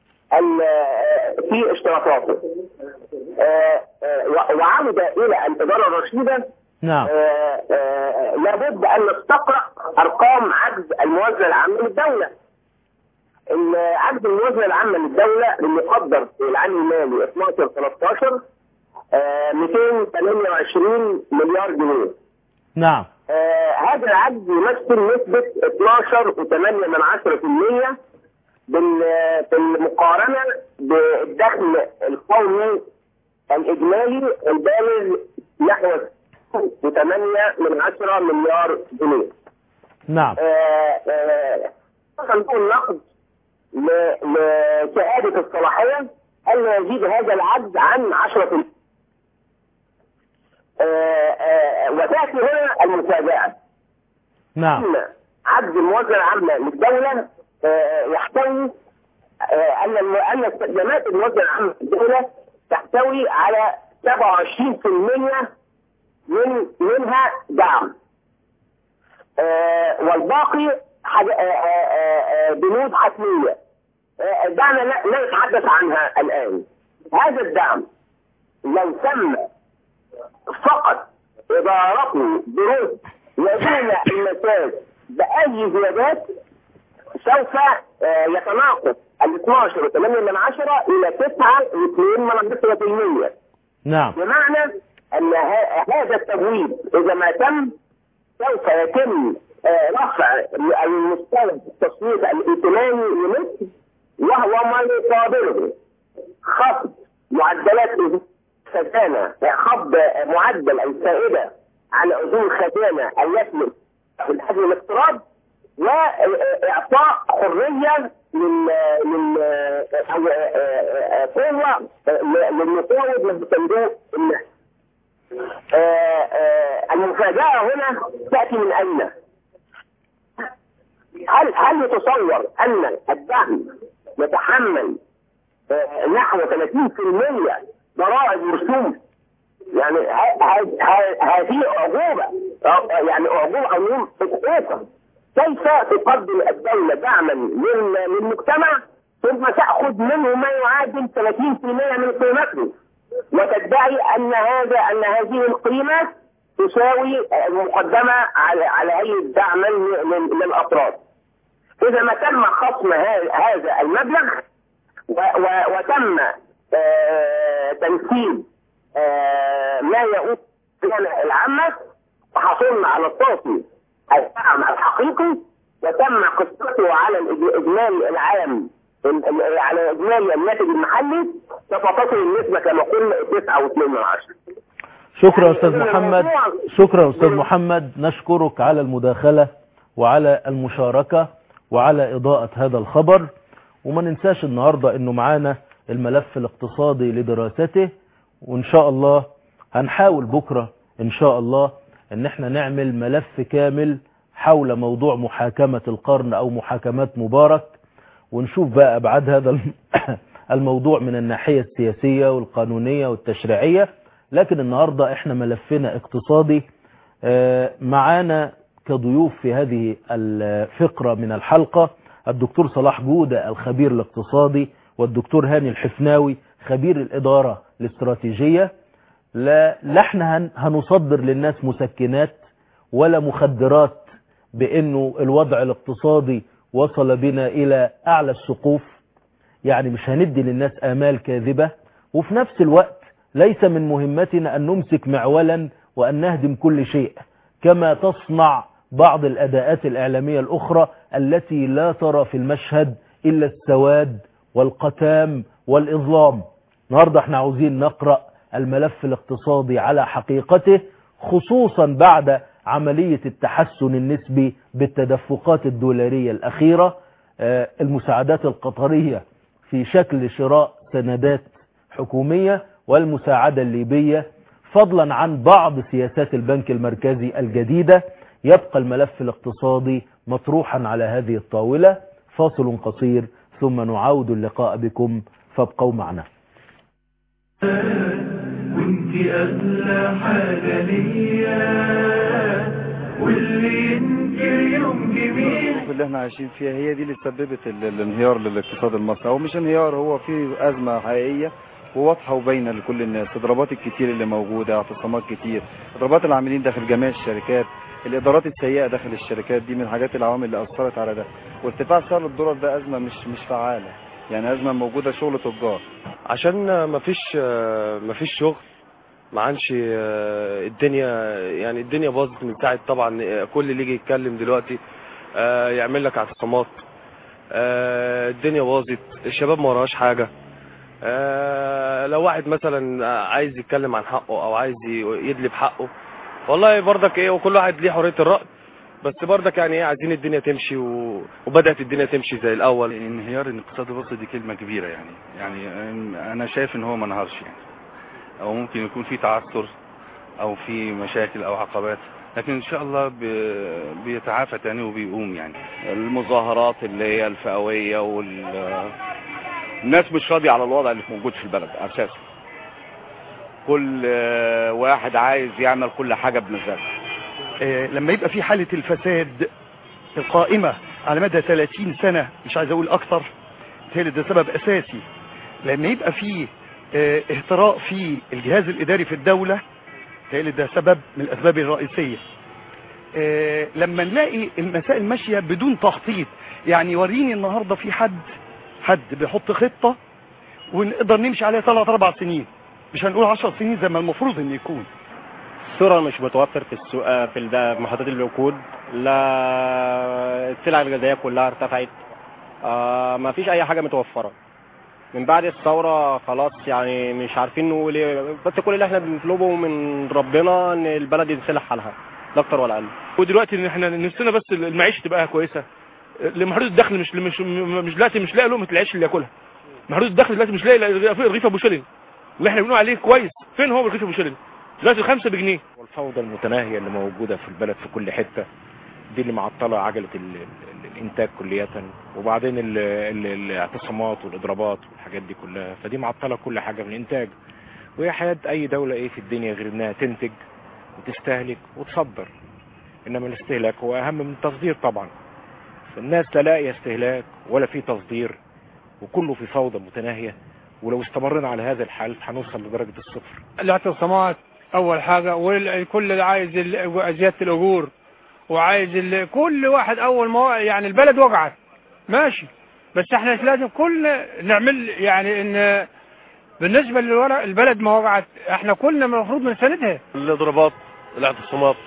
ال- في اشتراطاته آه، آه، وعود الى الاداره الرشيده نعم آه، آه، لابد ان نستقرأ ارقام عجز الموازنه العامه للدوله. عجز الموازنه العامه للدوله اللي قدر في العام المالي 12 13 آه، 228 مليار جنيه. نعم آه، هذا العجز يمثل نسبة 12.8 من عشرة في المية بال- بالمقارنة بالدخل القومي الإجمالي البالغ نحو 8 من عشرة مليار جنيه. نعم آه، آه، صندوق النقد ل- لشهادة الصلاحية ألا يزيد هذا العجز عن 10 آه، آه، وتأتي هنا المفاجأة نعم أن عجز الموازنة العامة للدولة آه، يحتوي آه، أن الم- أن استخدامات الموازنة العامة للدولة تحتوي على 27% من منها دعم آه، والباقي حاج- آه، آه، آه، آه، بنود حتمية آه، دعنا لا لا نتحدث عنها الآن هذا الدعم لو تم فقط إدارته برد ودون المساس بأي زيادات سوف آه، يتناقص ال 12 و8 من عشرة إلى 9 و2 من عشرة في المية نعم بمعنى أن ه- هذا التبويب إذا ما تم سوف يتم آه، رفع المستوى التصويت الائتماني لمصر وهو ما يقابله خفض معدلات الخزانة خفض معدل الفائدة على أذون الخزانة التي في الحجم الاقتراض وإعطاء حرية لل لل أو قوة للمفاوض من صندوق النقد. آه، آه، المفاجأة هنا تأتي من أين؟ هل هل يتصور أن الدعم يتحمل آه، نحو 30% ضرائب ورسوم يعني ه- ه- ه- هذه أعجوبة آه، يعني أعجوبة أو نقول حقوقا كيف تقدم الدولة دعما لل- للمجتمع ثم تأخذ منه ما يعادل 30% من قيمته وتدعي أن هذا أن هذه القيمة تساوي آه، مقدمة على على هيئة دعما ل- لل- للأفراد إذا ما تم خصم ه- هذا المبلغ و- و- وتم آه، تنفيذ آه، ما يؤول الى العامة وحصلنا على الصافي الدعم الحقيقي وتم قسمته على الإج- الإجمالي العام ال- ال- على إجمالي الناتج المحلي سوف تصل النسبة كما قلنا 9.2 من عشرة شكرا أستاذ محمد شكرا أستاذ محمد نشكرك على المداخلة وعلى المشاركة وعلى إضاءة هذا الخبر وما ننساش النهاردة انه معانا الملف الاقتصادي لدراسته وان شاء الله هنحاول بكرة ان شاء الله ان احنا نعمل ملف كامل حول موضوع محاكمة القرن او محاكمات مبارك ونشوف بقى ابعاد هذا الم- الموضوع من الناحية السياسية والقانونية والتشريعية لكن النهاردة احنا ملفنا اقتصادي آه، معانا كضيوف في هذه الفقرة من الحلقة الدكتور صلاح جودة الخبير الاقتصادي والدكتور هاني الحفناوي خبير الإدارة الاستراتيجية لا لا احنا هن- هنصدر للناس مسكنات ولا مخدرات بانه الوضع الاقتصادي وصل بنا الى اعلى السقوف يعني مش هندي للناس امال كاذبة وفي نفس الوقت ليس من مهمتنا ان نمسك معولا وان نهدم كل شيء كما تصنع بعض الاداءات الاعلامية الاخرى التي لا ترى في المشهد الا السواد والقتام والاظلام النهاردة احنا عاوزين نقرأ الملف الاقتصادي على حقيقته خصوصا بعد عملية التحسن النسبي بالتدفقات الدولارية الأخيرة آه، المساعدات القطرية في شكل شراء سندات حكومية والمساعدة الليبية فضلا عن بعض سياسات البنك المركزي الجديدة يبقى الملف الاقتصادي مطروحا على هذه الطاولة فاصل قصير ثم نعود اللقاء بكم فابقوا معنا وانت اغلى حاجة ليا واللي ينكر يوم جميل اللي احنا عايشين فيها هي دي اللي سببت ال- الانهيار للاقتصاد المصري او مش انهيار هو في ازمه حقيقيه وواضحه وباينه لكل الناس اضرابات الكتير اللي موجوده اعتصامات كتير اضرابات العاملين داخل جميع الشركات الادارات السيئه داخل الشركات دي من الحاجات العوامل اللي اثرت على ده وارتفاع سعر الدولار ده ازمه مش مش فعاله يعني ازمه موجوده شغل تجار عشان مفيش مفيش شغل ما عادش الدنيا يعني الدنيا باظت من ساعه طبعا كل اللي يجي يتكلم دلوقتي آه، يعمل لك اعتصامات آه، الدنيا باظت الشباب ما وراهاش حاجه آه، لو واحد مثلا عايز يتكلم عن حقه او عايز يدلي بحقه والله برضك ايه وكل واحد ليه حريه الراي بس برضك يعني ايه عايزين الدنيا تمشي و... وبدات الدنيا تمشي زي الاول انهيار الاقتصاد المصري دي كلمه كبيره يعني يعني انا شايف ان هو ما انهارش يعني او ممكن يكون في تعثر او في مشاكل او عقبات لكن ان شاء الله بي- بيتعافى تاني وبيقوم يعني المظاهرات اللي هي الفئوية وال الناس مش راضية على الوضع اللي موجود في البلد أساسا كل آه، واحد عايز يعمل كل حاجة بمزاجه آه، لما يبقى في حالة الفساد القائمة على مدى 30 سنة مش عايز اقول اكتر بالتالي ده سبب اساسي لما يبقى في آه، اهتراء في الجهاز الاداري في الدولة بالتالي ده سبب من الاسباب الرئيسية آه، لما نلاقي المسائل ماشية بدون تخطيط يعني وريني النهاردة في حد حد بيحط خطة ونقدر نمشي عليها ثلاث اربع سنين مش هنقول 10 سنين زي ما المفروض ان يكون الصورة مش متوفر في السوق آه، في الد- محطات الوقود لا السلع الغذائية كلها ارتفعت آه ما فيش أي حاجة متوفرة من بعد الثورة خلاص يعني مش عارفين نقول ايه بس كل اللي احنا بنطلبه من ربنا ان البلد ينصلح حالها لا اكتر ولا اقل ودلوقتي ان احنا نفسنا بس المعيشه تبقى كويسه لمحدود الدخل مش مش مش دلوقتي مش لاقي لقمه العيش اللي ياكلها محدود الدخل دلوقتي مش لاقي رغيف رغيف ابو شلل اللي احنا بنقول عليه كويس فين هو رغيف ابو شلل دلوقتي الخمسه بجنيه والفوضى المتناهية اللي موجودة في البلد في كل حتة دي اللي معطلة عجلة ال- ال- الإنتاج كلية وبعدين ال- ال- الاعتصامات والإضرابات والحاجات دي كلها فدي معطلة كل حاجة من الإنتاج وهي حياة أي دولة إيه في الدنيا غير إنها تنتج وتستهلك وتصدر إنما الاستهلاك هو أهم من التصدير طبعا فالناس لا لاقية استهلاك ولا في تصدير وكله في فوضى متناهية ولو استمرنا على هذا الحال هنوصل لدرجة الصفر الاعتصامات اول حاجه والكل اللي عايز ال- زياده الاجور وعايز ال- كل واحد اول ما يعني البلد وقعت ماشي بس احنا لازم كل نعمل يعني ان بالنسبه للورق البلد ما وقعت احنا كلنا المفروض نساندها الاضرابات الاعتصامات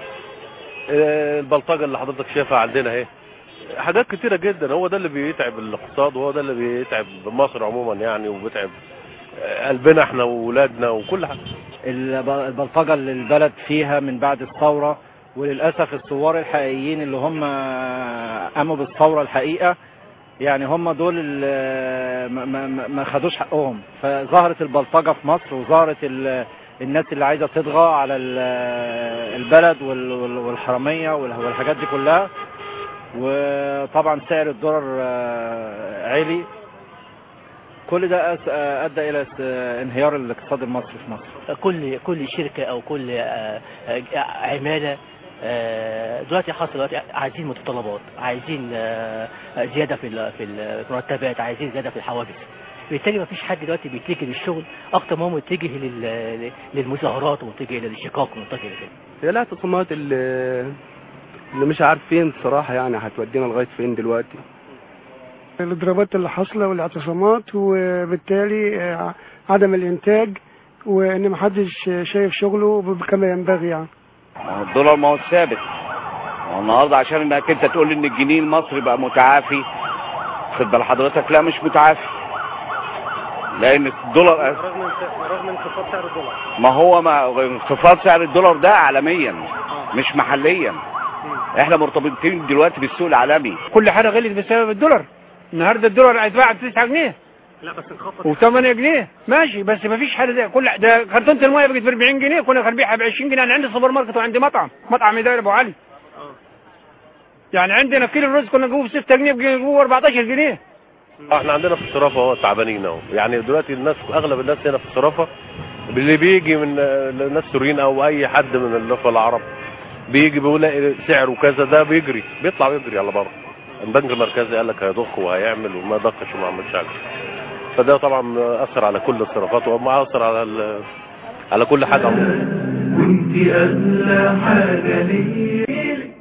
آه، البلطجه اللي حضرتك شايفها عندنا اهي حاجات كتيره جدا هو ده اللي بيتعب الاقتصاد وهو ده اللي بيتعب مصر عموما يعني وبيتعب آه، قلبنا احنا واولادنا وكل حاجه الب- البلطجة اللي البلد فيها من بعد الثورة وللأسف الثوار الحقيقيين اللي هم قاموا بالثورة الحقيقة يعني هم دول اللي ما, ما, ما- ما خدوش حقهم فظهرت البلطجة في مصر وظهرت ال- الناس اللي عايزة تطغى على ال- البلد وال- وال- والحرامية وال- والحاجات دي كلها وطبعا سعر الدولار آه، عالي كل ده أس- آه، ادى الى س- انهيار الاقتصاد المصري في مصر كل كل شركه او كل آه، آه، عماله آه، دلوقتي حصل دلوقتي عايزين متطلبات عايزين آه، زياده في ال- في المرتبات عايزين زياده في الحوافز بالتالي ما فيش حد دلوقتي بيتجه للشغل اكتر ما هو متجه لل- للمظاهرات ومتجه للشقاق ومتجه لكده هي الاعتصامات اللي اللي مش عارفين الصراحة يعني هتودينا لغاية فين دلوقتي الاضرابات اللي حاصله والاعتصامات وبالتالي آه، عدم الانتاج وان محدش شايف شغله كما ينبغي يعني ما هو الدولار ما هو ثابت ما هو النهارده عشان انك انت تقول ان الجنيه المصري بقى متعافي خد بال حضرتك لا مش متعافي لان الدولار رغم رغم انخفاض سعر الدولار ما هو ما انخفاض سعر الدولار ده عالميا مش محليا احنا مرتبطين دلوقتي بالسوق العالمي كل حاجه غلت بسبب الدولار النهارده الدولار هيتباع ب 9 جنيه لا بس انخفض و 8 جنيه ماشي بس ما فيش حاجه زي كل ده كرتونه الميه بقت ب 40 جنيه كنا بنبيعها ب 20 جنيه انا عندي سوبر ماركت وعندي مطعم مطعم يدار ابو علي يعني عندنا كيلو الرز كنا نجيبه ب 6 جنيه بقى نجيبه 14 جنيه احنا عندنا في الصرافه اهو تعبانين اهو يعني دلوقتي الناس اغلب الناس هنا في الصرافه اللي بيجي من آه، ناس سوريين او اي حد من الاخوه العرب بيجي بيلاقي سعره كذا ده بيجري بيطلع بيجري على بره البنك المركزي قال لك هيضخ وهيعمل وما ضخش وما عملش حاجه فده طبعا اثر على كل الصرافات وما اثر على ال- على كل حاجه عموما وانت أغلى حاجة ليا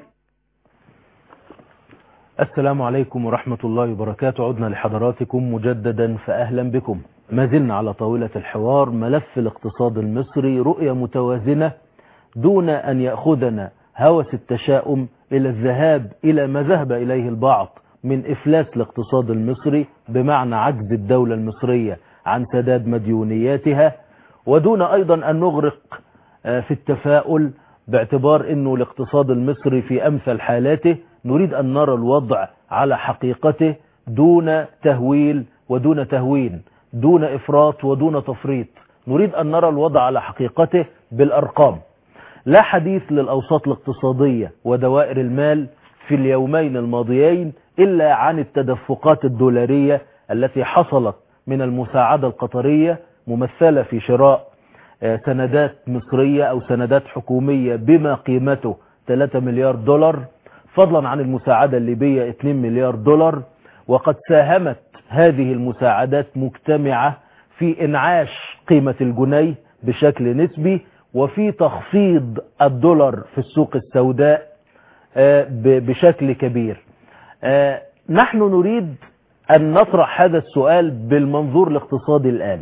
السلام عليكم ورحمة الله وبركاته عدنا لحضراتكم مجددا فأهلا بكم ما زلنا على طاولة الحوار ملف الاقتصاد المصري رؤية متوازنة دون أن يأخذنا هوس التشاؤم إلى الذهاب إلى ما ذهب إليه البعض من إفلاس الاقتصاد المصري بمعنى عجز الدولة المصرية عن سداد مديونياتها ودون أيضا أن نغرق آه، في التفاؤل باعتبار أنه الاقتصاد المصري في أمثل حالاته نريد أن نرى الوضع على حقيقته دون تهويل ودون تهوين دون إفراط ودون تفريط نريد أن نرى الوضع على حقيقته بالأرقام لا حديث للأوساط الاقتصادية ودوائر المال في اليومين الماضيين إلا عن التدفقات الدولارية التي حصلت من المساعدة القطرية ممثلة في شراء آه، سندات مصرية أو سندات حكومية بما قيمته 3 مليار دولار فضلا عن المساعدة الليبية 2 مليار دولار وقد ساهمت هذه المساعدات مجتمعة في انعاش قيمة الجنيه بشكل نسبي وفي تخفيض الدولار في السوق السوداء آه، ب- بشكل كبير آه، نحن نريد أن نطرح هذا السؤال بالمنظور الاقتصادي الآن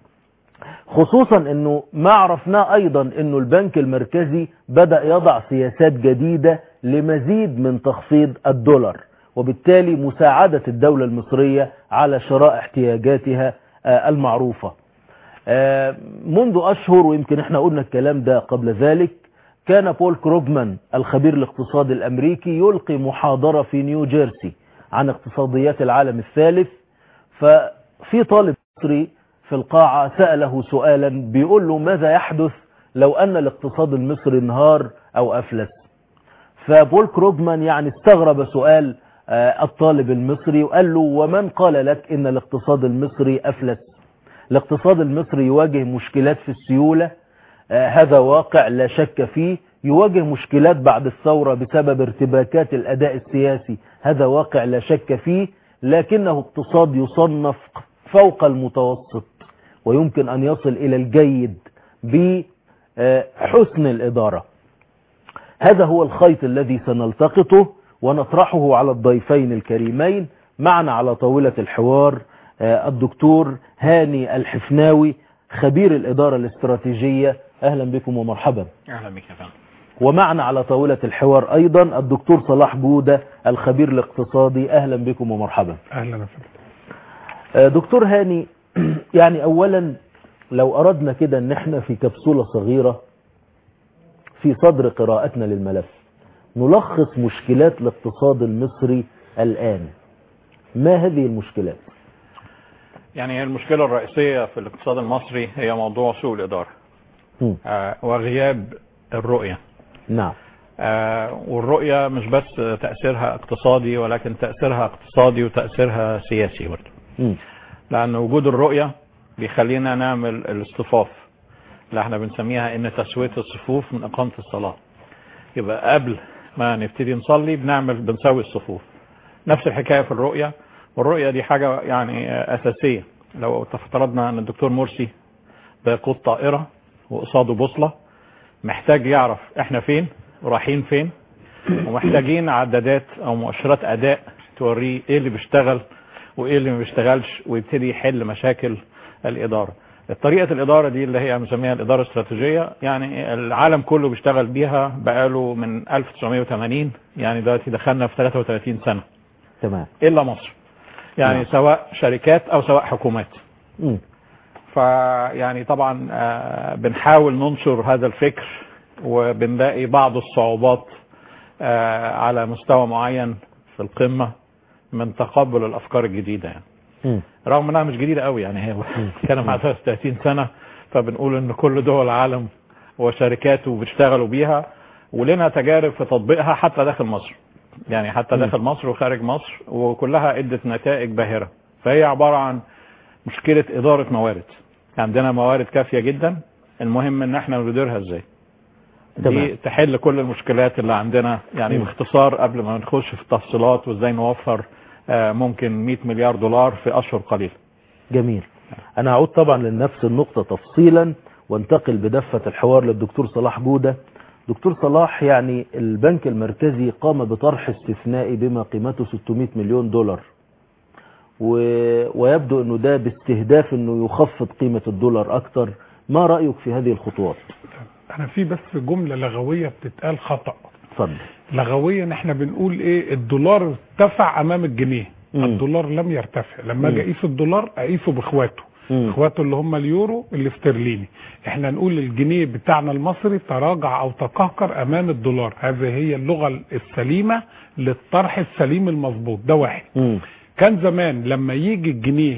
خصوصا انه ما عرفناه ايضا انه البنك المركزي بدأ يضع سياسات جديدة لمزيد من تخفيض الدولار وبالتالي مساعدة الدولة المصرية على شراء احتياجاتها آه، المعروفة آه، منذ أشهر ويمكن احنا قلنا الكلام ده قبل ذلك كان بول كروجمان الخبير الاقتصادي الأمريكي يلقي محاضرة في نيو جيرسي عن اقتصاديات العالم الثالث ففي طالب مصري في القاعة سأله سؤالا بيقول له ماذا يحدث لو أن الاقتصاد المصري انهار أو أفلس فبول كروجمان يعني استغرب سؤال آه، الطالب المصري وقال له ومن قال لك ان الاقتصاد المصري افلس الاقتصاد المصري يواجه مشكلات في السيولة آه، هذا واقع لا شك فيه يواجه مشكلات بعد الثورة بسبب ارتباكات الاداء السياسي هذا واقع لا شك فيه لكنه اقتصاد يصنف فوق المتوسط ويمكن ان يصل الى الجيد بحسن الاداره هذا هو الخيط الذي سنلتقطه ونطرحه على الضيفين الكريمين معنا على طاولة الحوار آه، الدكتور هاني الحفناوي خبير الإدارة الاستراتيجية أهلا بكم ومرحبا اهلا بك يا فندم ومعنا على طاولة الحوار أيضا الدكتور صلاح جودة الخبير الاقتصادي أهلا بكم ومرحبا اهلا يا فندم آه، دكتور هاني يعني أولا لو أردنا كده أن احنا في كبسولة صغيرة في صدر قراءتنا للملف نلخص مشكلات الاقتصاد المصري الآن ما هذه المشكلات يعني المشكلة الرئيسية في الاقتصاد المصري هي موضوع سوء الإدارة مم. آه، وغياب الرؤية نعم آه، والرؤية مش بس تأثيرها اقتصادي ولكن تأثيرها اقتصادي وتأثيرها سياسي برضه مم. لأن وجود الرؤية بيخلينا نعمل الاصطفاف اللي احنا بنسميها ان تسوية الصفوف من اقامة الصلاة يبقى قبل ما نبتدي نصلي بنعمل بنسوي الصفوف نفس الحكاية في الرؤية والرؤية دي حاجة يعني اساسية لو افترضنا ان الدكتور مرسي بيقود طائرة وقصاده بوصلة محتاج يعرف احنا فين ورايحين فين ومحتاجين عدادات او مؤشرات اداء توريه ايه اللي بيشتغل وايه اللي ما بيشتغلش ويبتدي يحل مشاكل الاداره طريقة الإدارة دي اللي هي مسميها الإدارة الاستراتيجية يعني العالم كله بيشتغل بيها بقاله من 1980 يعني دلوقتي دخلنا في 33 سنة تمام إلا مصر يعني نعم. سواء شركات أو سواء حكومات مم. فيعني طبعا آه، بنحاول ننشر هذا الفكر وبنلاقي بعض الصعوبات آه، على مستوى معين في القمة من تقبل الأفكار الجديدة يعني مم. رغم انها مش جديده قوي يعني هي كان مع 33 سنه فبنقول ان كل دول العالم وشركاته بيشتغلوا بيها ولنا تجارب في تطبيقها حتى داخل مصر يعني حتى داخل مصر وخارج مصر وكلها ادت نتائج باهره فهي عباره عن مشكله اداره موارد عندنا موارد كافيه جدا المهم ان احنا نديرها ازاي تمام. دي تحل كل المشكلات اللي عندنا يعني مم. باختصار قبل ما نخش في التفصيلات وازاي نوفر آه، ممكن 100 مليار دولار في اشهر قليله جميل انا هعود طبعا لنفس النقطة تفصيلا وانتقل بدفة الحوار للدكتور صلاح جودة دكتور صلاح يعني البنك المركزي قام بطرح استثنائي بما قيمته 600 مليون دولار و... ويبدو انه ده باستهداف انه يخفض قيمة الدولار اكتر ما رأيك في هذه الخطوات انا في بس جمله لغويه بتتقال خطا اتفضل لغويا احنا بنقول ايه الدولار ارتفع امام الجنيه مم. الدولار لم يرتفع لما اجي مم. اقيس الدولار اقيسه باخواته مم. اخواته اللي هم اليورو الاسترليني احنا نقول الجنيه بتاعنا المصري تراجع او تقهقر امام الدولار هذه هي اللغه السليمه للطرح السليم المظبوط ده واحد مم. كان زمان لما يجي الجنيه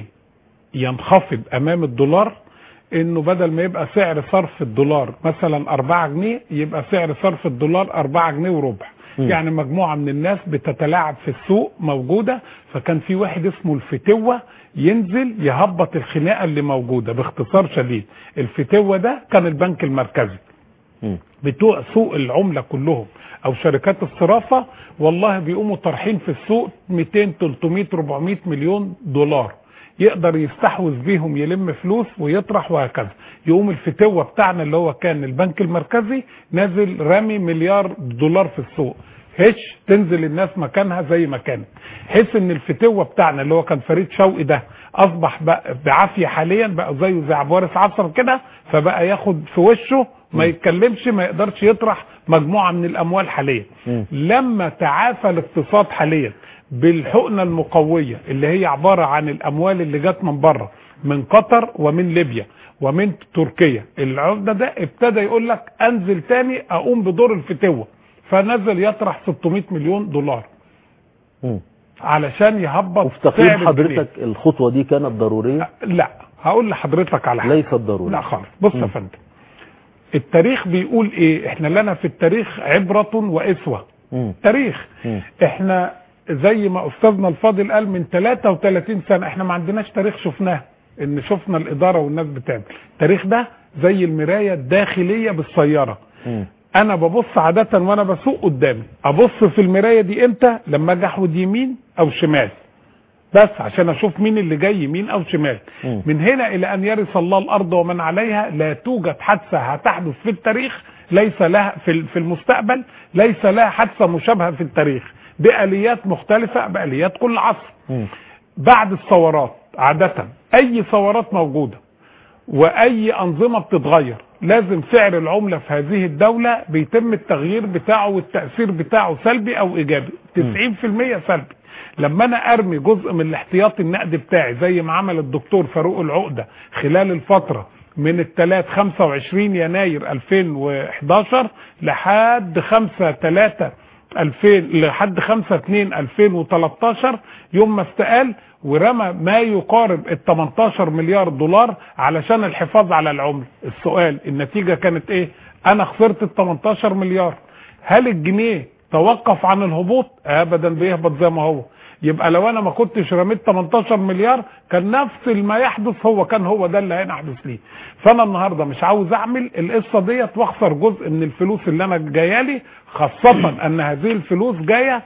ينخفض امام الدولار انه بدل ما يبقى سعر صرف الدولار مثلا 4 جنيه يبقى سعر صرف الدولار 4 جنيه وربع مم. يعني مجموعة من الناس بتتلاعب في السوق موجودة فكان في واحد اسمه الفتوة ينزل يهبط الخناقة اللي موجودة باختصار شديد الفتوة ده كان البنك المركزي مم. بتوع سوق العملة كلهم او شركات الصرافة والله بيقوموا طرحين في السوق 200 300 400 مليون دولار يقدر يستحوذ بيهم يلم فلوس ويطرح وهكذا يقوم الفتوة بتاعنا اللي هو كان البنك المركزي نازل رامي مليار دولار في السوق هش تنزل الناس مكانها زي ما كانت حيث ان الفتوة بتاعنا اللي هو كان فريد شوقي ده اصبح بقى بعافية حاليا بقى زيه زي عبد الوارث عصر كده فبقى ياخد في وشه ما يتكلمش ما يقدرش يطرح مجموعة من الاموال حاليا مم. لما تعافى الاقتصاد حاليا بالحقنة المقوية اللي هي عبارة عن الاموال اللي جت من بره من قطر ومن ليبيا ومن تركيا العقده ده ابتدى يقول لك انزل تاني اقوم بدور الفتوة فنزل يطرح 600 مليون دولار مم. علشان يهبط وفي تقييم سعر حضرتك الجنيه. الخطوة دي كانت ضرورية لا هقول لحضرتك على حاجه ليست ضرورية لا خالص بص يا مم. فندم التاريخ بيقول ايه احنا لنا في التاريخ عبرة واسوة مم. تاريخ مم. احنا زي ما استاذنا الفاضل قال من 33 سنة احنا ما عندناش تاريخ شفناه ان شفنا الادارة والناس بتعمل التاريخ ده زي المراية الداخلية بالسيارة مم. انا ببص عادة وانا بسوق قدامي ابص في المراية دي امتى لما اجي احود يمين او شمال بس عشان اشوف مين اللي جاي يمين او شمال مم. من هنا الى ان يرث الله الارض ومن عليها لا توجد حادثة هتحدث في التاريخ ليس لها في في المستقبل ليس لها حادثة مشابهة في التاريخ بآليات مختلفة بآليات كل عصر مم. بعد الثورات عادة اي ثورات موجودة واي انظمة بتتغير لازم سعر العملة في هذه الدولة بيتم التغيير بتاعه والتأثير بتاعه سلبي او ايجابي 90% سلبي لما انا ارمي جزء من الاحتياطي النقدي بتاعي زي ما عمل الدكتور فاروق العقدة خلال الفترة من الثلاث 25 يناير 2011 لحد 5 3 2000 لحد 5 2 2013 يوم ما استقال ورمى ما يقارب ال 18 مليار دولار علشان الحفاظ على العمله السؤال النتيجه كانت ايه انا خسرت ال 18 مليار هل الجنيه توقف عن الهبوط ابدا بيهبط زي ما هو يبقى لو انا ما كنتش رميت 18 مليار كان نفس ما يحدث هو كان هو ده اللي هيحدث ليه فانا النهارده مش عاوز اعمل القصه ديت واخسر جزء من الفلوس اللي انا جايه لي خاصه ان هذه الفلوس جايه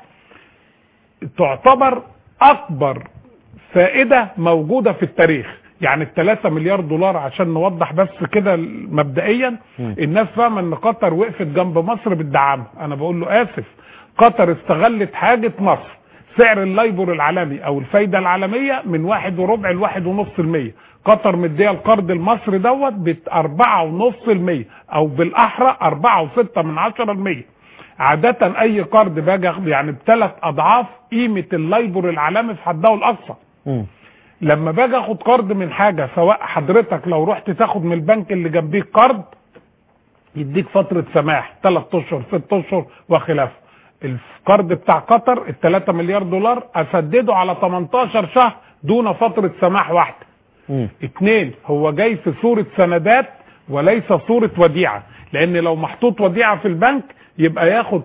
تعتبر اكبر فائده موجوده في التاريخ يعني ال 3 مليار دولار عشان نوضح بس كده مبدئيا الناس فاهمه ان قطر وقفت جنب مصر بالدعم انا بقول له اسف قطر استغلت حاجه مصر سعر اللايبور العالمي او الفايده العالميه من واحد وربع لواحد ونص المية قطر مديه القرض المصري دوت بأربعة ونص المية او بالاحرى أربعة وستة من عشرة المية عادة اي قرض باجي اخده يعني بثلاث اضعاف قيمة اللايبور العالمي في حده الاقصى لما باجي اخد قرض من حاجة سواء حضرتك لو رحت تاخد من البنك اللي جنبيك قرض يديك فترة سماح 3 اشهر 6 اشهر وخلافه القرض بتاع قطر ال 3 مليار دولار اسدده على 18 شهر دون فترة سماح واحدة اتنين هو جاي في صورة سندات وليس صورة وديعة لان لو محطوط وديعة في البنك يبقى ياخد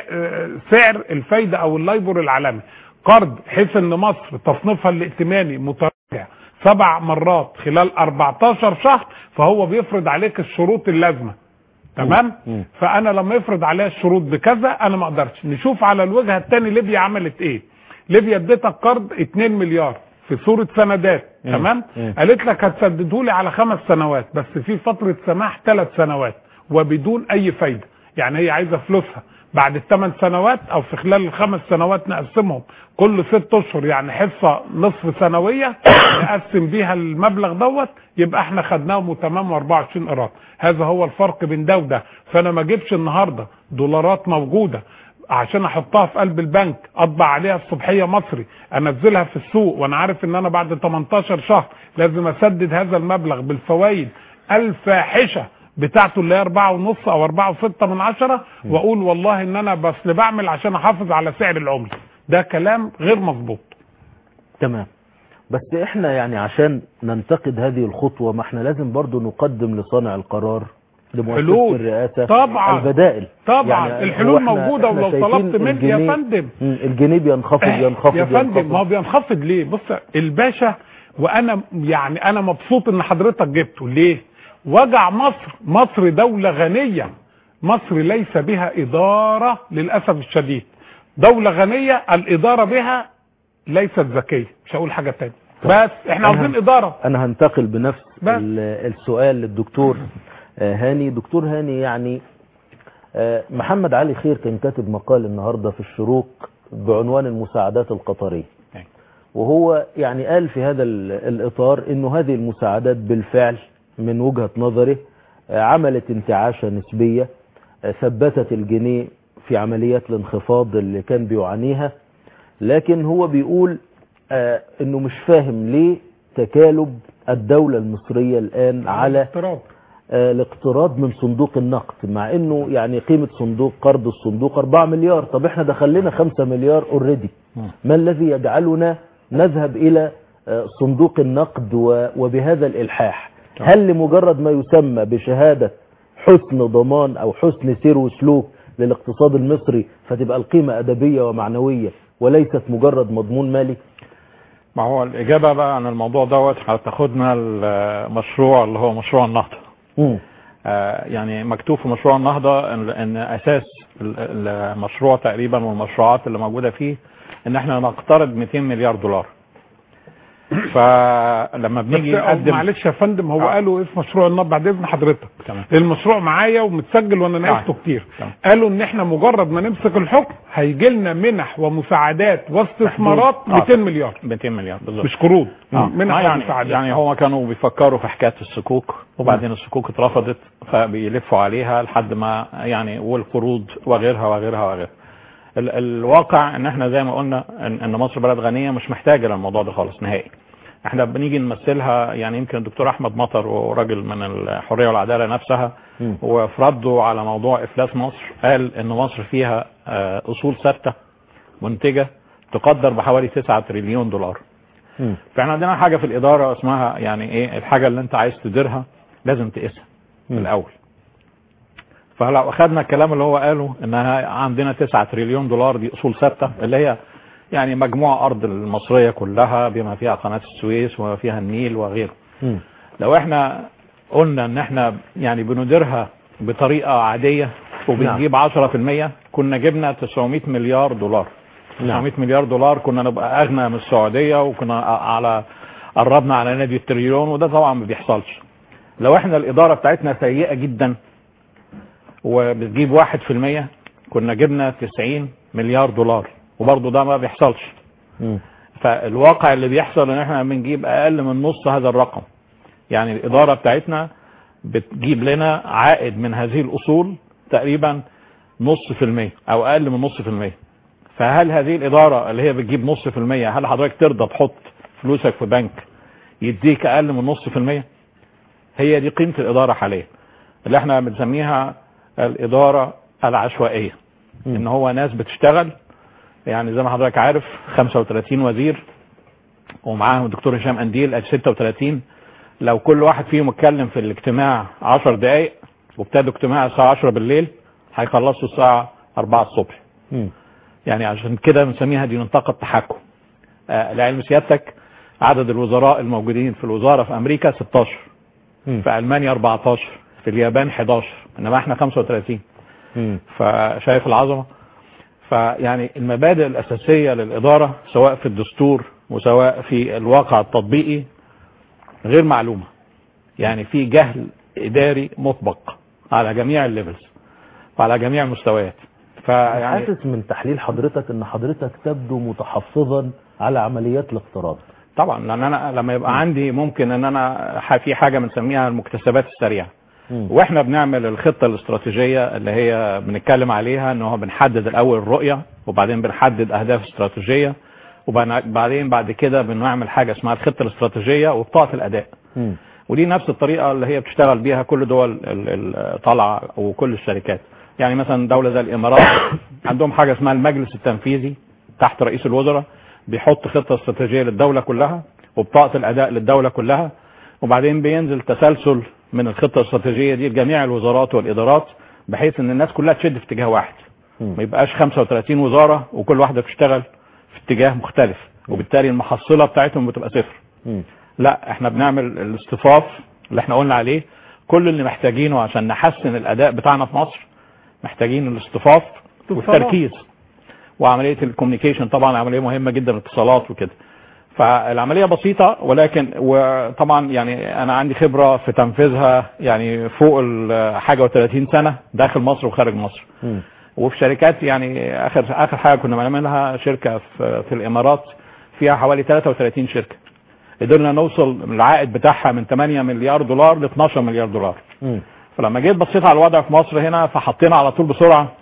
سعر الفايدة او اللايبور العالمي قرض حيث ان مصر تصنيفها الائتماني متراجع سبع مرات خلال 14 شهر فهو بيفرض عليك الشروط اللازمه تمام فانا لما يفرض عليها الشروط بكذا انا ما اقدرش نشوف على الوجهه الثاني ليبيا عملت ايه ليبيا اديتك قرض 2 مليار في صوره سندات مم. تمام مم. قالت لك هتسدده لي على خمس سنوات بس في فتره سماح ثلاث سنوات وبدون اي فايده يعني هي عايزه فلوسها بعد الثمان سنوات او في خلال الخمس سنوات نقسمهم كل ست اشهر يعني حصه نصف سنويه نقسم بيها المبلغ دوت يبقى احنا خدناهم وتمام 24 قراط هذا هو الفرق بين ده وده فانا ما اجيبش النهارده دولارات موجوده عشان احطها في قلب البنك اطبع عليها الصبحيه مصري انزلها في السوق وانا عارف ان انا بعد 18 شهر لازم اسدد هذا المبلغ بالفوائد الفاحشه بتاعته اللي هي أربعة ونص أو أربعة وستة من عشرة وأقول والله إن أنا بس بعمل عشان أحافظ على سعر العملة ده كلام غير مظبوط تمام بس احنا يعني عشان ننتقد هذه الخطوة ما احنا لازم برضو نقدم لصانع القرار لمؤسسة حلول. الرئاسة طبعا. البدائل طبعا يعني الحلول هو احنا- موجودة احنا ولو شايفين طلبت منك يا الجنيه- فندم مم، الجنيه بينخفض ينخفض يا فندم ينخفض. ما هو بينخفض ليه بص الباشا وانا يعني انا مبسوط ان حضرتك جبته ليه وجع مصر مصر دولة غنية مصر ليس بها إدارة للأسف الشديد دولة غنية الإدارة بها ليست ذكية مش هقول حاجة تانية بس احنا أنا عاوزين هن- إدارة انا هنتقل بنفس بس. ال- السؤال للدكتور آه، هاني دكتور هاني يعني آه، محمد علي خير كان كاتب مقال النهاردة في الشروق بعنوان المساعدات القطرية وهو يعني قال في هذا ال- الإطار انه هذه المساعدات بالفعل من وجهة نظره آه، عملت انتعاشة نسبية آه، ثبتت الجنيه في عمليات الانخفاض اللي كان بيعانيها لكن هو بيقول آه، انه مش فاهم ليه تكالب الدولة المصرية الآن على اضطراب آه، الاقتراض من صندوق النقد مع انه يعني قيمة صندوق قرض الصندوق 4 مليار طب احنا دخلنا 5 مليار اوريدي ما الذي يجعلنا نذهب الى آه، صندوق النقد و- وبهذا الالحاح هل لمجرد ما يسمى بشهادة حسن ضمان او حسن سير وسلوك للاقتصاد المصري فتبقى القيمة ادبية ومعنوية وليست مجرد مضمون مالي ما هو الإجابة بقى عن الموضوع دوت هتاخدنا المشروع اللي هو مشروع النهضة مم. آه، يعني مكتوب في مشروع النهضة ان إن اساس ال- المشروع تقريبا والمشروعات اللي موجودة فيه ان احنا نقترض 200 مليار دولار فلما بنيجي بس نقدم معلش يا فندم هو آه. قالوا ايه في مشروع النهضه بعد اذن حضرتك تمام. المشروع معايا ومتسجل وانا ناقشته كتير تمام. قالوا ان احنا مجرد ما نمسك الحكم هيجي لنا منح ومساعدات واستثمارات آه. 200 مليار 200 مليار بالظبط مش قروض آه. منح آه يعني ومساعدات يعني هو كانوا بيفكروا في حكايه الصكوك وبعدين الصكوك اترفضت فبيلفوا عليها لحد ما يعني والقروض وغيرها وغيرها وغيرها ال الواقع ان احنا زي ما قلنا ان, إن مصر بلد غنيه مش محتاجه للموضوع ده خالص نهائي احنا بنيجي نمثلها يعني يمكن الدكتور احمد مطر وراجل من الحريه والعداله نفسها وفي رده على موضوع افلاس مصر قال ان مصر فيها آه، اصول ثابته منتجه تقدر بحوالي 9 تريليون دولار فاحنا عندنا حاجه في الاداره اسمها يعني ايه الحاجه اللي انت عايز تديرها لازم تقيسها من الاول فلو اخذنا الكلام اللي هو قاله انها عندنا 9 تريليون دولار دي اصول ثابته اللي هي يعني مجموع ارض المصريه كلها بما فيها قناه السويس وما فيها النيل وغيره لو احنا قلنا ان احنا يعني بنديرها بطريقه عاديه وبنجيب 10% كنا جبنا 900 مليار دولار 900 مليار دولار كنا نبقى اغنى من السعوديه وكنا على قربنا على نادي التريليون وده طبعا ما بيحصلش لو احنا الاداره بتاعتنا سيئه جدا وبتجيب 1% كنا جبنا 90 مليار دولار وبرضه ده ما بيحصلش فالواقع اللي بيحصل ان احنا بنجيب اقل من نص هذا الرقم يعني الاداره بتاعتنا بتجيب لنا عائد من هذه الاصول تقريبا نص في المية او اقل من نص في المية فهل هذه الاداره اللي هي بتجيب نص في المية هل حضرتك ترضى تحط فلوسك في بنك يديك اقل من نص في المية هي دي قيمه الاداره حاليا اللي احنا بنسميها الاداره العشوائيه ان هو ناس بتشتغل يعني زي ما حضرتك عارف 35 وزير ومعاهم الدكتور هشام انديل ادي 36 لو كل واحد فيهم اتكلم في الاجتماع 10 دقائق وابتدوا اجتماع الساعه 10 بالليل هيخلصوا الساعه 4 الصبح يعني عشان كده بنسميها دي منطقه التحكم آه لعلم سيادتك عدد الوزراء الموجودين في الوزاره في امريكا 16 في المانيا 14 في اليابان 11 انما احنا 35 فشايف العظمه فيعني المبادئ الاساسيه للاداره سواء في الدستور وسواء في الواقع التطبيقي غير معلومه يعني في جهل اداري مطبق على جميع الليفلز وعلى جميع المستويات فيعني حاسس من تحليل حضرتك ان حضرتك تبدو متحفظا على عمليات الاقتراض طبعا لان انا لما يبقى عندي ممكن ان انا في حاجه بنسميها المكتسبات السريعه واحنا بنعمل الخطه الاستراتيجيه اللي هي بنتكلم عليها ان هو بنحدد الاول الرؤيه وبعدين بنحدد اهداف استراتيجيه وبعدين بعد كده بنعمل حاجه اسمها الخطه الاستراتيجيه وبطاقه الاداء ودي نفس الطريقه اللي هي بتشتغل بيها كل دول الطالعه وكل الشركات يعني مثلا دوله زي الامارات عندهم حاجه اسمها المجلس التنفيذي تحت رئيس الوزراء بيحط خطه استراتيجيه للدوله كلها وبطاقه الاداء للدوله كلها وبعدين بينزل تسلسل من الخطه الاستراتيجيه دي لجميع الوزارات والادارات بحيث ان الناس كلها تشد في اتجاه واحد ما يبقاش 35 وزاره وكل واحده بتشتغل في اتجاه مختلف وبالتالي المحصله بتاعتهم بتبقى صفر لا احنا بنعمل الاصطفاف اللي احنا قلنا عليه كل اللي محتاجينه عشان نحسن الاداء بتاعنا في مصر محتاجين الاصطفاف والتركيز وعمليه الكوميونيكيشن طبعا عمليه مهمه جدا الاتصالات وكده فالعمليه بسيطه ولكن وطبعا يعني انا عندي خبره في تنفيذها يعني فوق حاجه و30 سنه داخل مصر وخارج مصر وفي شركات يعني اخر اخر حاجه كنا بنعملها شركه في, في الامارات فيها حوالي 33 شركه قدرنا نوصل العائد بتاعها من 8 مليار دولار ل 12 مليار دولار فلما جيت بصيت على الوضع في مصر هنا فحطينا على طول بسرعه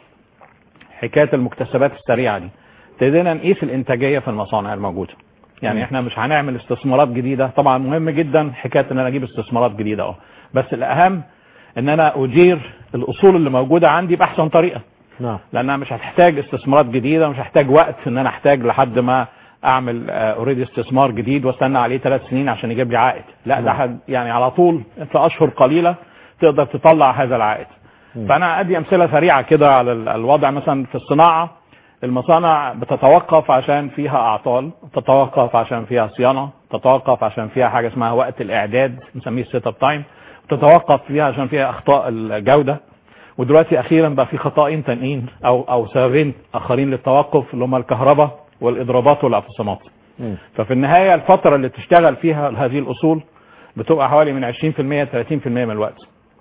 حكايه المكتسبات السريعه دي ابتدينا نقيس الانتاجيه في المصانع الموجوده يعني احنا مش هنعمل استثمارات جديده طبعا مهم جدا حكايه ان انا اجيب استثمارات جديده اه بس الاهم ان انا ادير الاصول اللي موجوده عندي باحسن طريقه نعم لانها مش هتحتاج استثمارات جديده مش هحتاج وقت ان انا احتاج لحد ما اعمل اوريدي استثمار جديد واستنى عليه ثلاث سنين عشان يجيب لي عائد لا ده حد يعني على طول في اشهر قليله تقدر تطلع هذا العائد فانا ادي امثله سريعه كده على الوضع مثلا في الصناعه المصانع بتتوقف عشان فيها اعطال تتوقف عشان فيها صيانه تتوقف عشان فيها حاجه اسمها وقت الاعداد نسميه السيت اب تايم تتوقف فيها عشان فيها اخطاء الجوده ودلوقتي اخيرا بقى في خطأين تانيين او او سببين اخرين للتوقف اللي هم الكهرباء والاضرابات والاعتصامات ففي النهايه الفتره اللي تشتغل فيها هذه الاصول بتبقى حوالي من 20% ل 30% من الوقت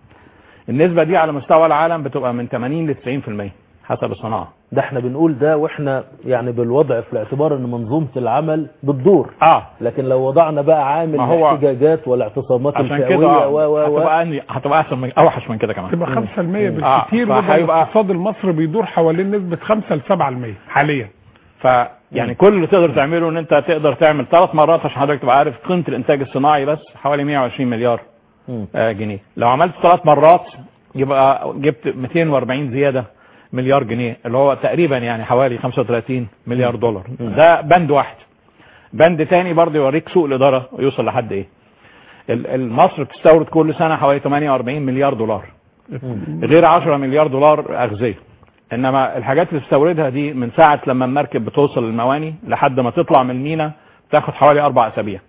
النسبه دي على مستوى العالم بتبقى من 80 ل 90% حسب الصناعه ده احنا بنقول ده واحنا يعني بالوضع في الاعتبار ان منظومه العمل بتدور اه لكن لو وضعنا بقى عامل ما هو الاحتجاجات والاعتصامات عشان الفئويه كده و و و هتبقى أني- هتبقى احسن من اوحش من كده كمان تبقى 5% بالكثير آه، وده فهيبقى- الاقتصاد المصري بيدور حوالين نسبة 5 ل 7% حاليا ف يعني كل اللي تقدر تعمله ان انت تقدر تعمل ثلاث مرات عشان حضرتك تبقى عارف قيمه الانتاج الصناعي بس حوالي 120 مليار آه، جنيه لو عملت ثلاث مرات يبقى جبت 240 زياده مليار جنيه اللي هو تقريبا يعني حوالي 35 مليار دولار ده بند واحد بند تاني برضه يوريك سوق الاداره يوصل لحد ايه ال- ال- مصر بتستورد كل سنه حوالي 48 مليار دولار غير 10 مليار دولار اغذيه انما الحاجات اللي بتستوردها دي من ساعه لما المركب بتوصل للمواني لحد ما تطلع من المينا تاخد حوالي اربع اسابيع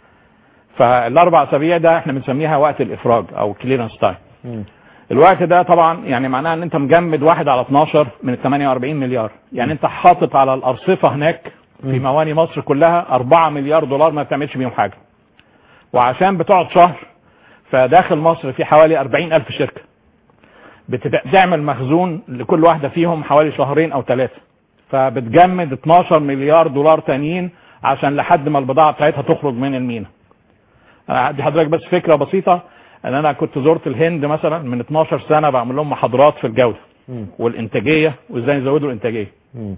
فالاربع اسابيع ده احنا بنسميها وقت الافراج او كليرنس تايم الوقت ده طبعا يعني معناه ان انت مجمد واحد على 12 من ال 48 مليار يعني انت حاطط على الارصفه هناك في مواني مصر كلها 4 مليار دولار ما بتعملش بيهم حاجه وعشان بتقعد شهر فداخل مصر في حوالي 40 ألف شركة بتعمل مخزون لكل واحدة فيهم حوالي شهرين أو ثلاثة فبتجمد 12 مليار دولار تانيين عشان لحد ما البضاعة بتاعتها تخرج من المينا أنا هدي حضرتك بس فكرة بسيطة ان انا كنت زرت الهند مثلا من 12 سنة بعمل لهم محاضرات في الجودة والانتاجية وازاي يزودوا الانتاجية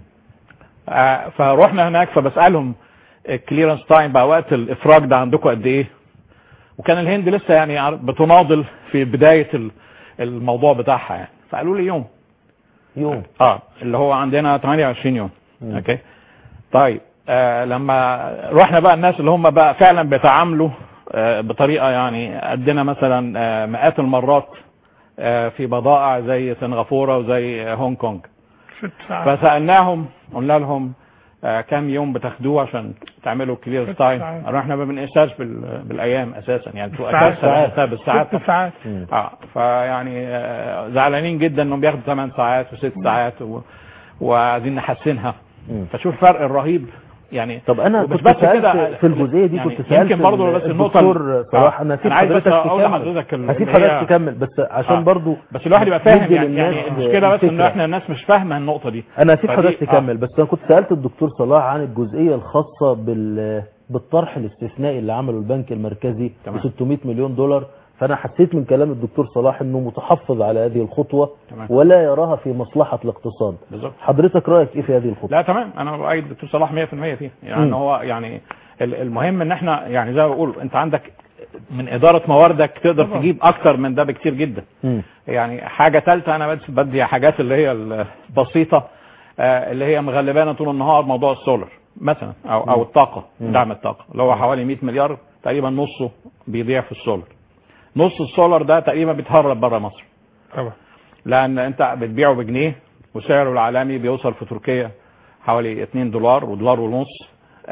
آه، فروحنا هناك فبسألهم الكليرنس تايم بقى وقت الافراج ده عندكم قد ايه وكان الهند لسه يعني عار- بتناضل في بداية ال- الموضوع بتاعها يعني فقالوا لي يوم يوم اه اللي هو عندنا 28 يوم اوكي طيب آه لما رحنا بقى الناس اللي هم بقى فعلا بيتعاملوا آه بطريقه يعني قدنا مثلا آه مئات المرات آه في بضائع زي سنغافوره وزي آه هونج كونج ست ساعات فسالناهم قلنا لهم آه كام يوم بتاخدوه عشان تعملوا كلير ست تايم ساعات. احنا ما بنقيسهاش بال- بالايام اساسا يعني تو ساعات. اساسا بالساعات ست ساعات اه فيعني آه، زعلانين جدا انهم بياخدوا 8 ساعات و6 ساعات و... وعايزين نحسنها فشوف الفرق الرهيب يعني طب انا ومش كنت بس سألت كده في الجزئيه دي يعني كنت سالت يمكن برضه بس النقطه الدكتور صلاح انا هسيب انا عايز بس حضرتك اقول تكمل لحضرتك ال- هسيب اللي هي- حضرتك تكمل بس عشان آه. برضه بس الواحد يبقى فاهم ندي يعني, للناس يعني المشكله بس ان الفكرة. احنا الناس مش فاهمه النقطه دي انا هسيب فدي- حضرتك آه. تكمل بس انا كنت سالت الدكتور صلاح عن الجزئيه الخاصه بال بالطرح الاستثنائي اللي عمله البنك المركزي ب تمام. 600 مليون دولار فانا حسيت من كلام الدكتور صلاح انه متحفظ على هذه الخطوه تمام. ولا يراها في مصلحه الاقتصاد بالظبط حضرتك رايك ايه في هذه الخطوه لا تمام انا بايد الدكتور صلاح 100% فيه يعني مم. هو يعني ال- المهم ان احنا يعني زي ما بقول انت عندك من اداره مواردك تقدر طبعا. تجيب اكتر من ده بكتير جدا مم. يعني حاجه ثالثه انا بس بدي حاجات اللي هي البسيطه آه، اللي هي مغلبانا طول النهار موضوع السولر مثلا او او مم. الطاقه مم. دعم الطاقه اللي هو حوالي 100 مليار تقريبا نصه بيضيع في السولر نص السولر ده تقريبا بيتهرب بره مصر طبعا لان انت بتبيعه بجنيه وسعره العالمي بيوصل في تركيا حوالي 2 دولار ودولار ونص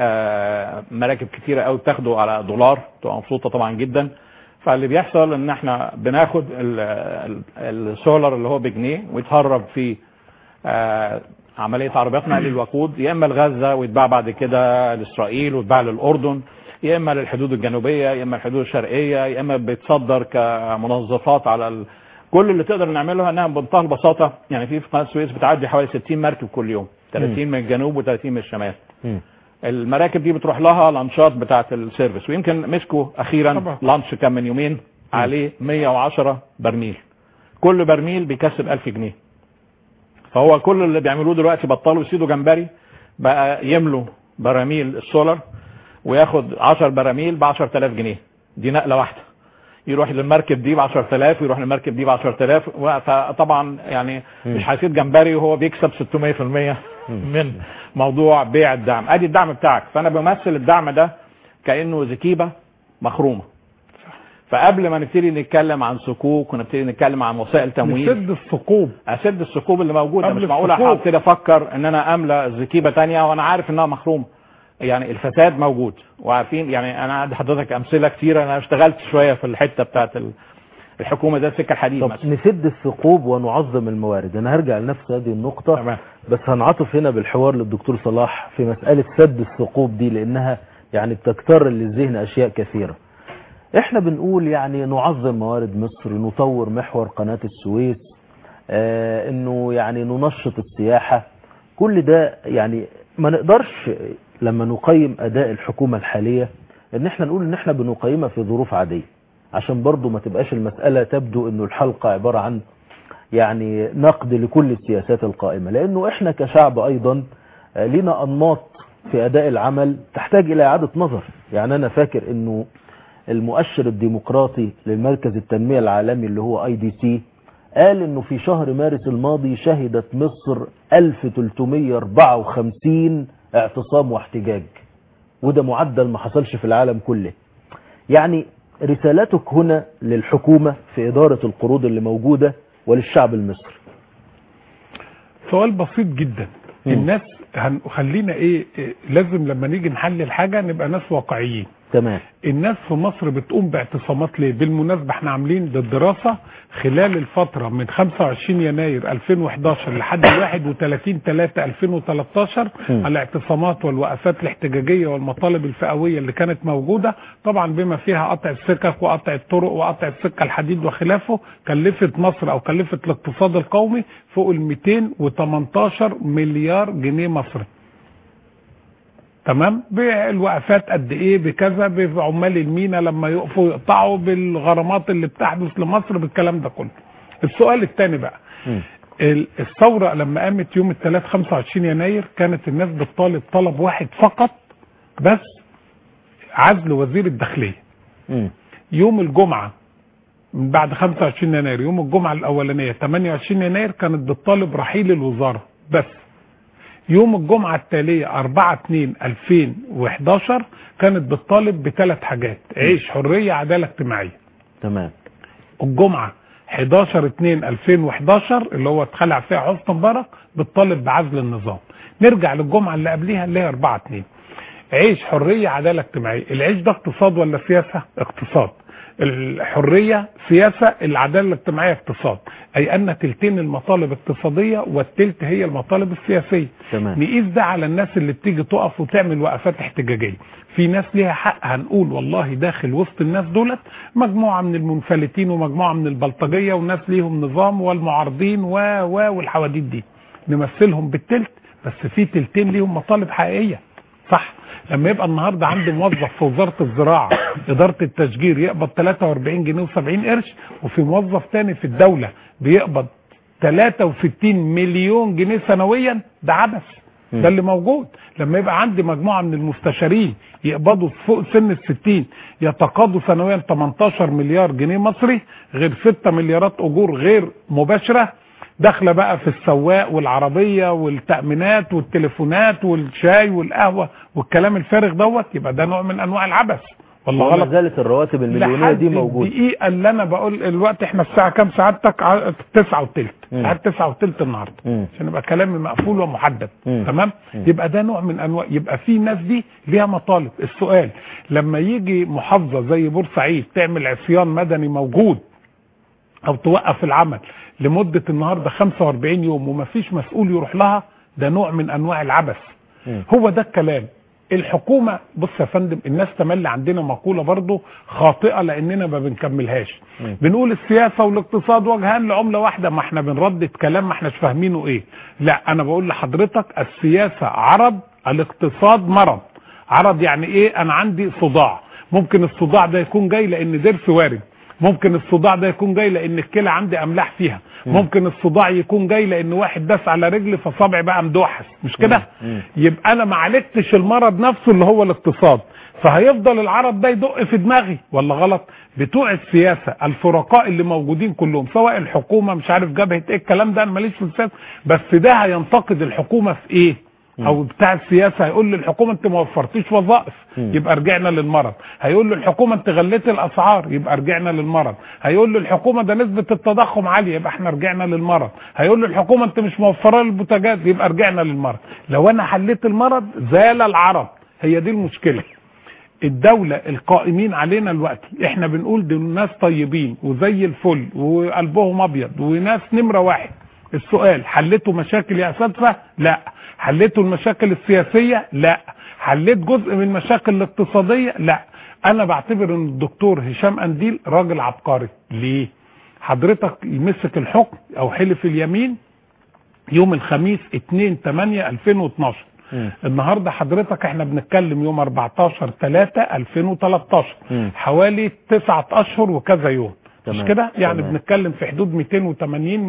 آه، مراكب كتيره قوي بتاخده على دولار تبقى مبسوطه طبعا جدا فاللي بيحصل ان احنا بناخد ال- ال- السولر اللي هو بجنيه ويتهرب في آه، عمليه عربيات نقل الوقود يا اما لغزه ويتباع بعد كده لاسرائيل ويتباع للاردن يا اما للحدود الجنوبيه يا اما الحدود الشرقيه يا اما بيتصدر كمنظفات على ال... كل اللي تقدر نعمله انها بمنتهى البساطه يعني في في قناه السويس بتعدي حوالي 60 مركب كل يوم 30 من الجنوب و30 من الشمال مم. المراكب دي بتروح لها لانشات بتاعه السيرفيس ويمكن مسكوا اخيرا طبعا. لانش كان من يومين عليه 110 برميل كل برميل بيكسب 1000 جنيه فهو كل اللي بيعملوه دلوقتي بطلوا يسيدوا جمبري بقى يملوا براميل السولر وياخد 10 براميل ب 10000 جنيه دي نقله واحده يروح للمركب دي ب 10000 ويروح للمركب دي ب 10000 فطبعا يعني مش هيسيد جمبري وهو بيكسب 600% من موضوع بيع الدعم ادي الدعم بتاعك فانا بمثل الدعم ده كانه زكيبه مخرومه فقبل ما نبتدي نتكلم عن صكوك ونبتدي نتكلم عن وسائل تمويل نسد الثقوب اسد الثقوب اللي موجوده قبل مش معقول الثقوب. ابتدي افكر ان انا املى زكيبه تانية وانا عارف انها مخرومه يعني الفساد موجود وعارفين يعني انا عندي حضرتك امثله كتيره انا اشتغلت شويه في الحته بتاعت ال- الحكومه ده السكه الحديد طب مثلا نسد الثقوب ونعظم الموارد انا هرجع لنفس هذه النقطة تمام. بس هنعطف هنا بالحوار للدكتور صلاح في مسألة سد الثقوب دي لانها يعني بتكتر للذهن اشياء كثيرة احنا بنقول يعني نعظم موارد مصر نطور محور قناة السويس آه انه يعني ننشط السياحة كل ده يعني ما نقدرش لما نقيم اداء الحكومة الحالية ان احنا نقول ان احنا بنقيمها في ظروف عادية عشان برضو ما تبقاش المسألة تبدو انه الحلقة عبارة عن يعني نقد لكل السياسات القائمة لانه احنا كشعب ايضا آه، لنا انماط في اداء العمل تحتاج الى اعادة نظر يعني انا فاكر انه المؤشر الديمقراطي للمركز التنمية العالمي اللي هو اي دي سي قال انه في شهر مارس الماضي شهدت مصر 1354 اعتصام واحتجاج وده معدل ما حصلش في العالم كله يعني رسالتك هنا للحكومة في إدارة القروض اللي موجودة وللشعب المصري سؤال بسيط جدا الناس هن- خلينا ايه إيه، لازم لما نيجي نحلل حاجة نبقى ناس واقعيين تمام الناس في مصر بتقوم باعتصامات ليه بالمناسبة احنا عاملين للدراسة خلال الفترة من 25 يناير 2011 لحد 31 3 2013 مم. الاعتصامات والوقفات الاحتجاجية والمطالب الفئوية اللي كانت موجودة طبعا بما فيها قطع السكك وقطع الطرق وقطع السكة الحديد وخلافه كلفت مصر او كلفت الاقتصاد القومي فوق ال 218 مليار جنيه مصري تمام بالوقفات قد ايه بكذا بعمال المينا لما يقفوا يقطعوا بالغرامات اللي بتحدث لمصر بالكلام ده كله السؤال الثاني بقى ال- الثورة لما قامت يوم الثلاث 25 يناير كانت الناس بتطالب طلب واحد فقط بس عزل وزير الداخلية يوم الجمعة من بعد 25 يناير يوم الجمعة الأولانية 28 يناير كانت بتطالب رحيل الوزارة بس يوم الجمعة التالية 4 2 2011 كانت بتطالب بثلاث حاجات عيش حرية عدالة اجتماعية تمام الجمعة 11 2 2011 اللي هو اتخلع فيها حسني مبارك بتطالب بعزل النظام نرجع للجمعة اللي قبليها اللي هي 4 2 عيش حرية عدالة اجتماعية العيش ده اقتصاد ولا سياسة اقتصاد الحرية سياسة العدالة الاجتماعية اقتصاد أي أن تلتين المطالب اقتصادية والتلت هي المطالب السياسية تمام. نقيس ده على الناس اللي بتيجي تقف وتعمل وقفات احتجاجية في ناس ليها حق هنقول والله داخل وسط الناس دولت مجموعة من المنفلتين ومجموعة من البلطجية وناس ليهم نظام والمعارضين و و والحواديت دي نمثلهم بالتلت بس في تلتين ليهم مطالب حقيقية صح لما يبقى النهارده عندي موظف في وزاره الزراعه اداره التشجير يقبض 43 جنيه و70 قرش وفي موظف تاني في الدوله بيقبض 63 مليون جنيه سنويا ده عبث ده اللي موجود لما يبقى عندي مجموعه من المستشارين يقبضوا فوق سن الستين يتقاضوا سنويا 18 مليار جنيه مصري غير 6 مليارات اجور غير مباشره داخله بقى في السواق والعربيه والتامينات والتليفونات والشاي والقهوه والكلام الفارغ دوت يبقى ده نوع من انواع العبث والله وما غلط زالت الرواتب المليونية دي لحد موجودة الدقيقه اللي انا بقول الوقت احنا الساعه كام سعادتك ع- تسعة وتلت مم. ساعه تسعة وتلت النهارده مم. عشان يبقى كلامي مقفول ومحدد مم. تمام مم. يبقى ده نوع من انواع يبقى في ناس دي ليها مطالب السؤال لما يجي محافظه زي بورسعيد تعمل عصيان مدني موجود او توقف العمل لمده النهارده 45 يوم ومفيش مسؤول يروح لها ده نوع من انواع العبث هو ده الكلام الحكومة بص يا فندم الناس تملي عندنا مقولة برضو خاطئة لأننا ما بنكملهاش بنقول السياسة والاقتصاد وجهان لعملة واحدة ما احنا بنردد كلام ما احناش فاهمينه ايه لا انا بقول لحضرتك السياسة عرض الاقتصاد مرض عرض يعني ايه انا عندي صداع ممكن الصداع ده يكون جاي لان ضرس وارد ممكن الصداع ده يكون جاي لان الكلى عندي املاح فيها ممكن الصداع يكون جاي لان واحد داس على رجلي فصابعي بقى مدوحس مش كده يبقى انا ما عالجتش المرض نفسه اللي هو الاقتصاد فهيفضل العرض ده يدق في دماغي ولا غلط بتوع السياسه الفرقاء اللي موجودين كلهم سواء الحكومه مش عارف جبهه ايه الكلام ده انا ماليش في السياسه بس ده هينتقد الحكومه في ايه او بتاع السياسه هيقول للحكومه انت ما وفرتيش وظائف يبقى رجعنا للمرض هيقول للحكومه انت غليت الاسعار يبقى رجعنا للمرض هيقول للحكومه ده نسبه التضخم عاليه يبقى احنا رجعنا للمرض هيقول للحكومه انت مش موفره لي البوتاجاز يبقى رجعنا للمرض لو انا حليت المرض زال العرض هي دي المشكله الدولة القائمين علينا الوقت احنا بنقول دول ناس طيبين وزي الفل وقلبهم ابيض وناس نمرة واحد السؤال حلتوا مشاكل يا اساتذه لا حلتوا المشاكل السياسية لا حليت جزء من المشاكل الاقتصادية لا انا بعتبر ان الدكتور هشام انديل راجل عبقري ليه حضرتك يمسك الحكم او حلف اليمين يوم الخميس 2 8 2012 النهارده حضرتك احنا بنتكلم يوم 14 3 2013 مم. حوالي تسعة اشهر وكذا يوم مش تمام. كده يعني تمام. بنتكلم في حدود 280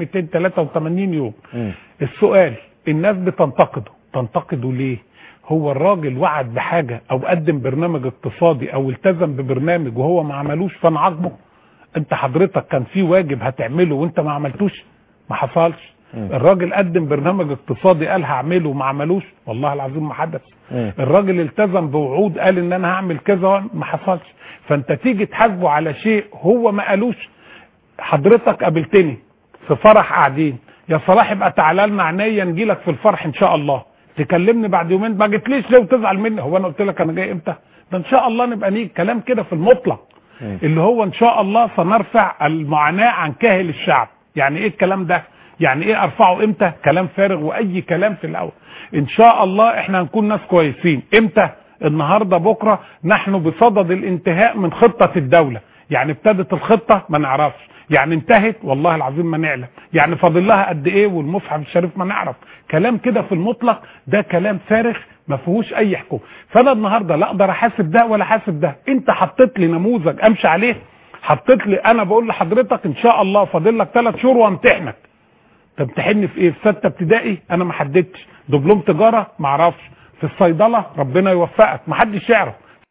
283 يوم مم. السؤال الناس بتنتقده تنتقده ليه هو الراجل وعد بحاجة او قدم برنامج اقتصادي او التزم ببرنامج وهو ما عملوش فانا عاقبه انت حضرتك كان في واجب هتعمله وانت ما عملتوش ما حصلش مم. الراجل قدم برنامج اقتصادي قال هعمله وما عملوش والله العظيم ما حدث مم. الراجل التزم بوعود قال ان انا هعمل كذا ما حصلش فانت تيجي تحاسبه على شيء هو ما قالوش حضرتك قابلتني في فرح قاعدين يا صلاح يبقى تعالى لنا عينيا نجي لك في الفرح ان شاء الله تكلمني بعد يومين ما جيتليش ليه وتزعل مني هو انا قلت لك انا جاي امتى ده ان شاء الله نبقى نيجي كلام كده في المطلق اللي هو ان شاء الله سنرفع المعاناة عن كاهل الشعب يعني ايه الكلام ده يعني ايه ارفعه امتى كلام فارغ واي كلام في الاول ان شاء الله احنا هنكون ناس كويسين امتى النهارده بكره نحن بصدد الانتهاء من خطه الدوله يعني ابتدت الخطه ما نعرفش يعني انتهت والله العظيم ما نعلم يعني فاضل لها قد ايه والمصحف الشريف ما نعرف كلام كده في المطلق ده كلام فارغ ما فيهوش اي حكم فانا النهارده لا اقدر احاسب ده ولا احاسب ده انت حطيت لي نموذج امشي عليه حطيت لي انا بقول لحضرتك ان شاء الله فاضل لك ثلاث شهور وامتحنك تمتحني في ايه في سته ابتدائي انا ما حددتش دبلوم تجاره ما اعرفش في الصيدله ربنا يوفقك ما حدش يعرف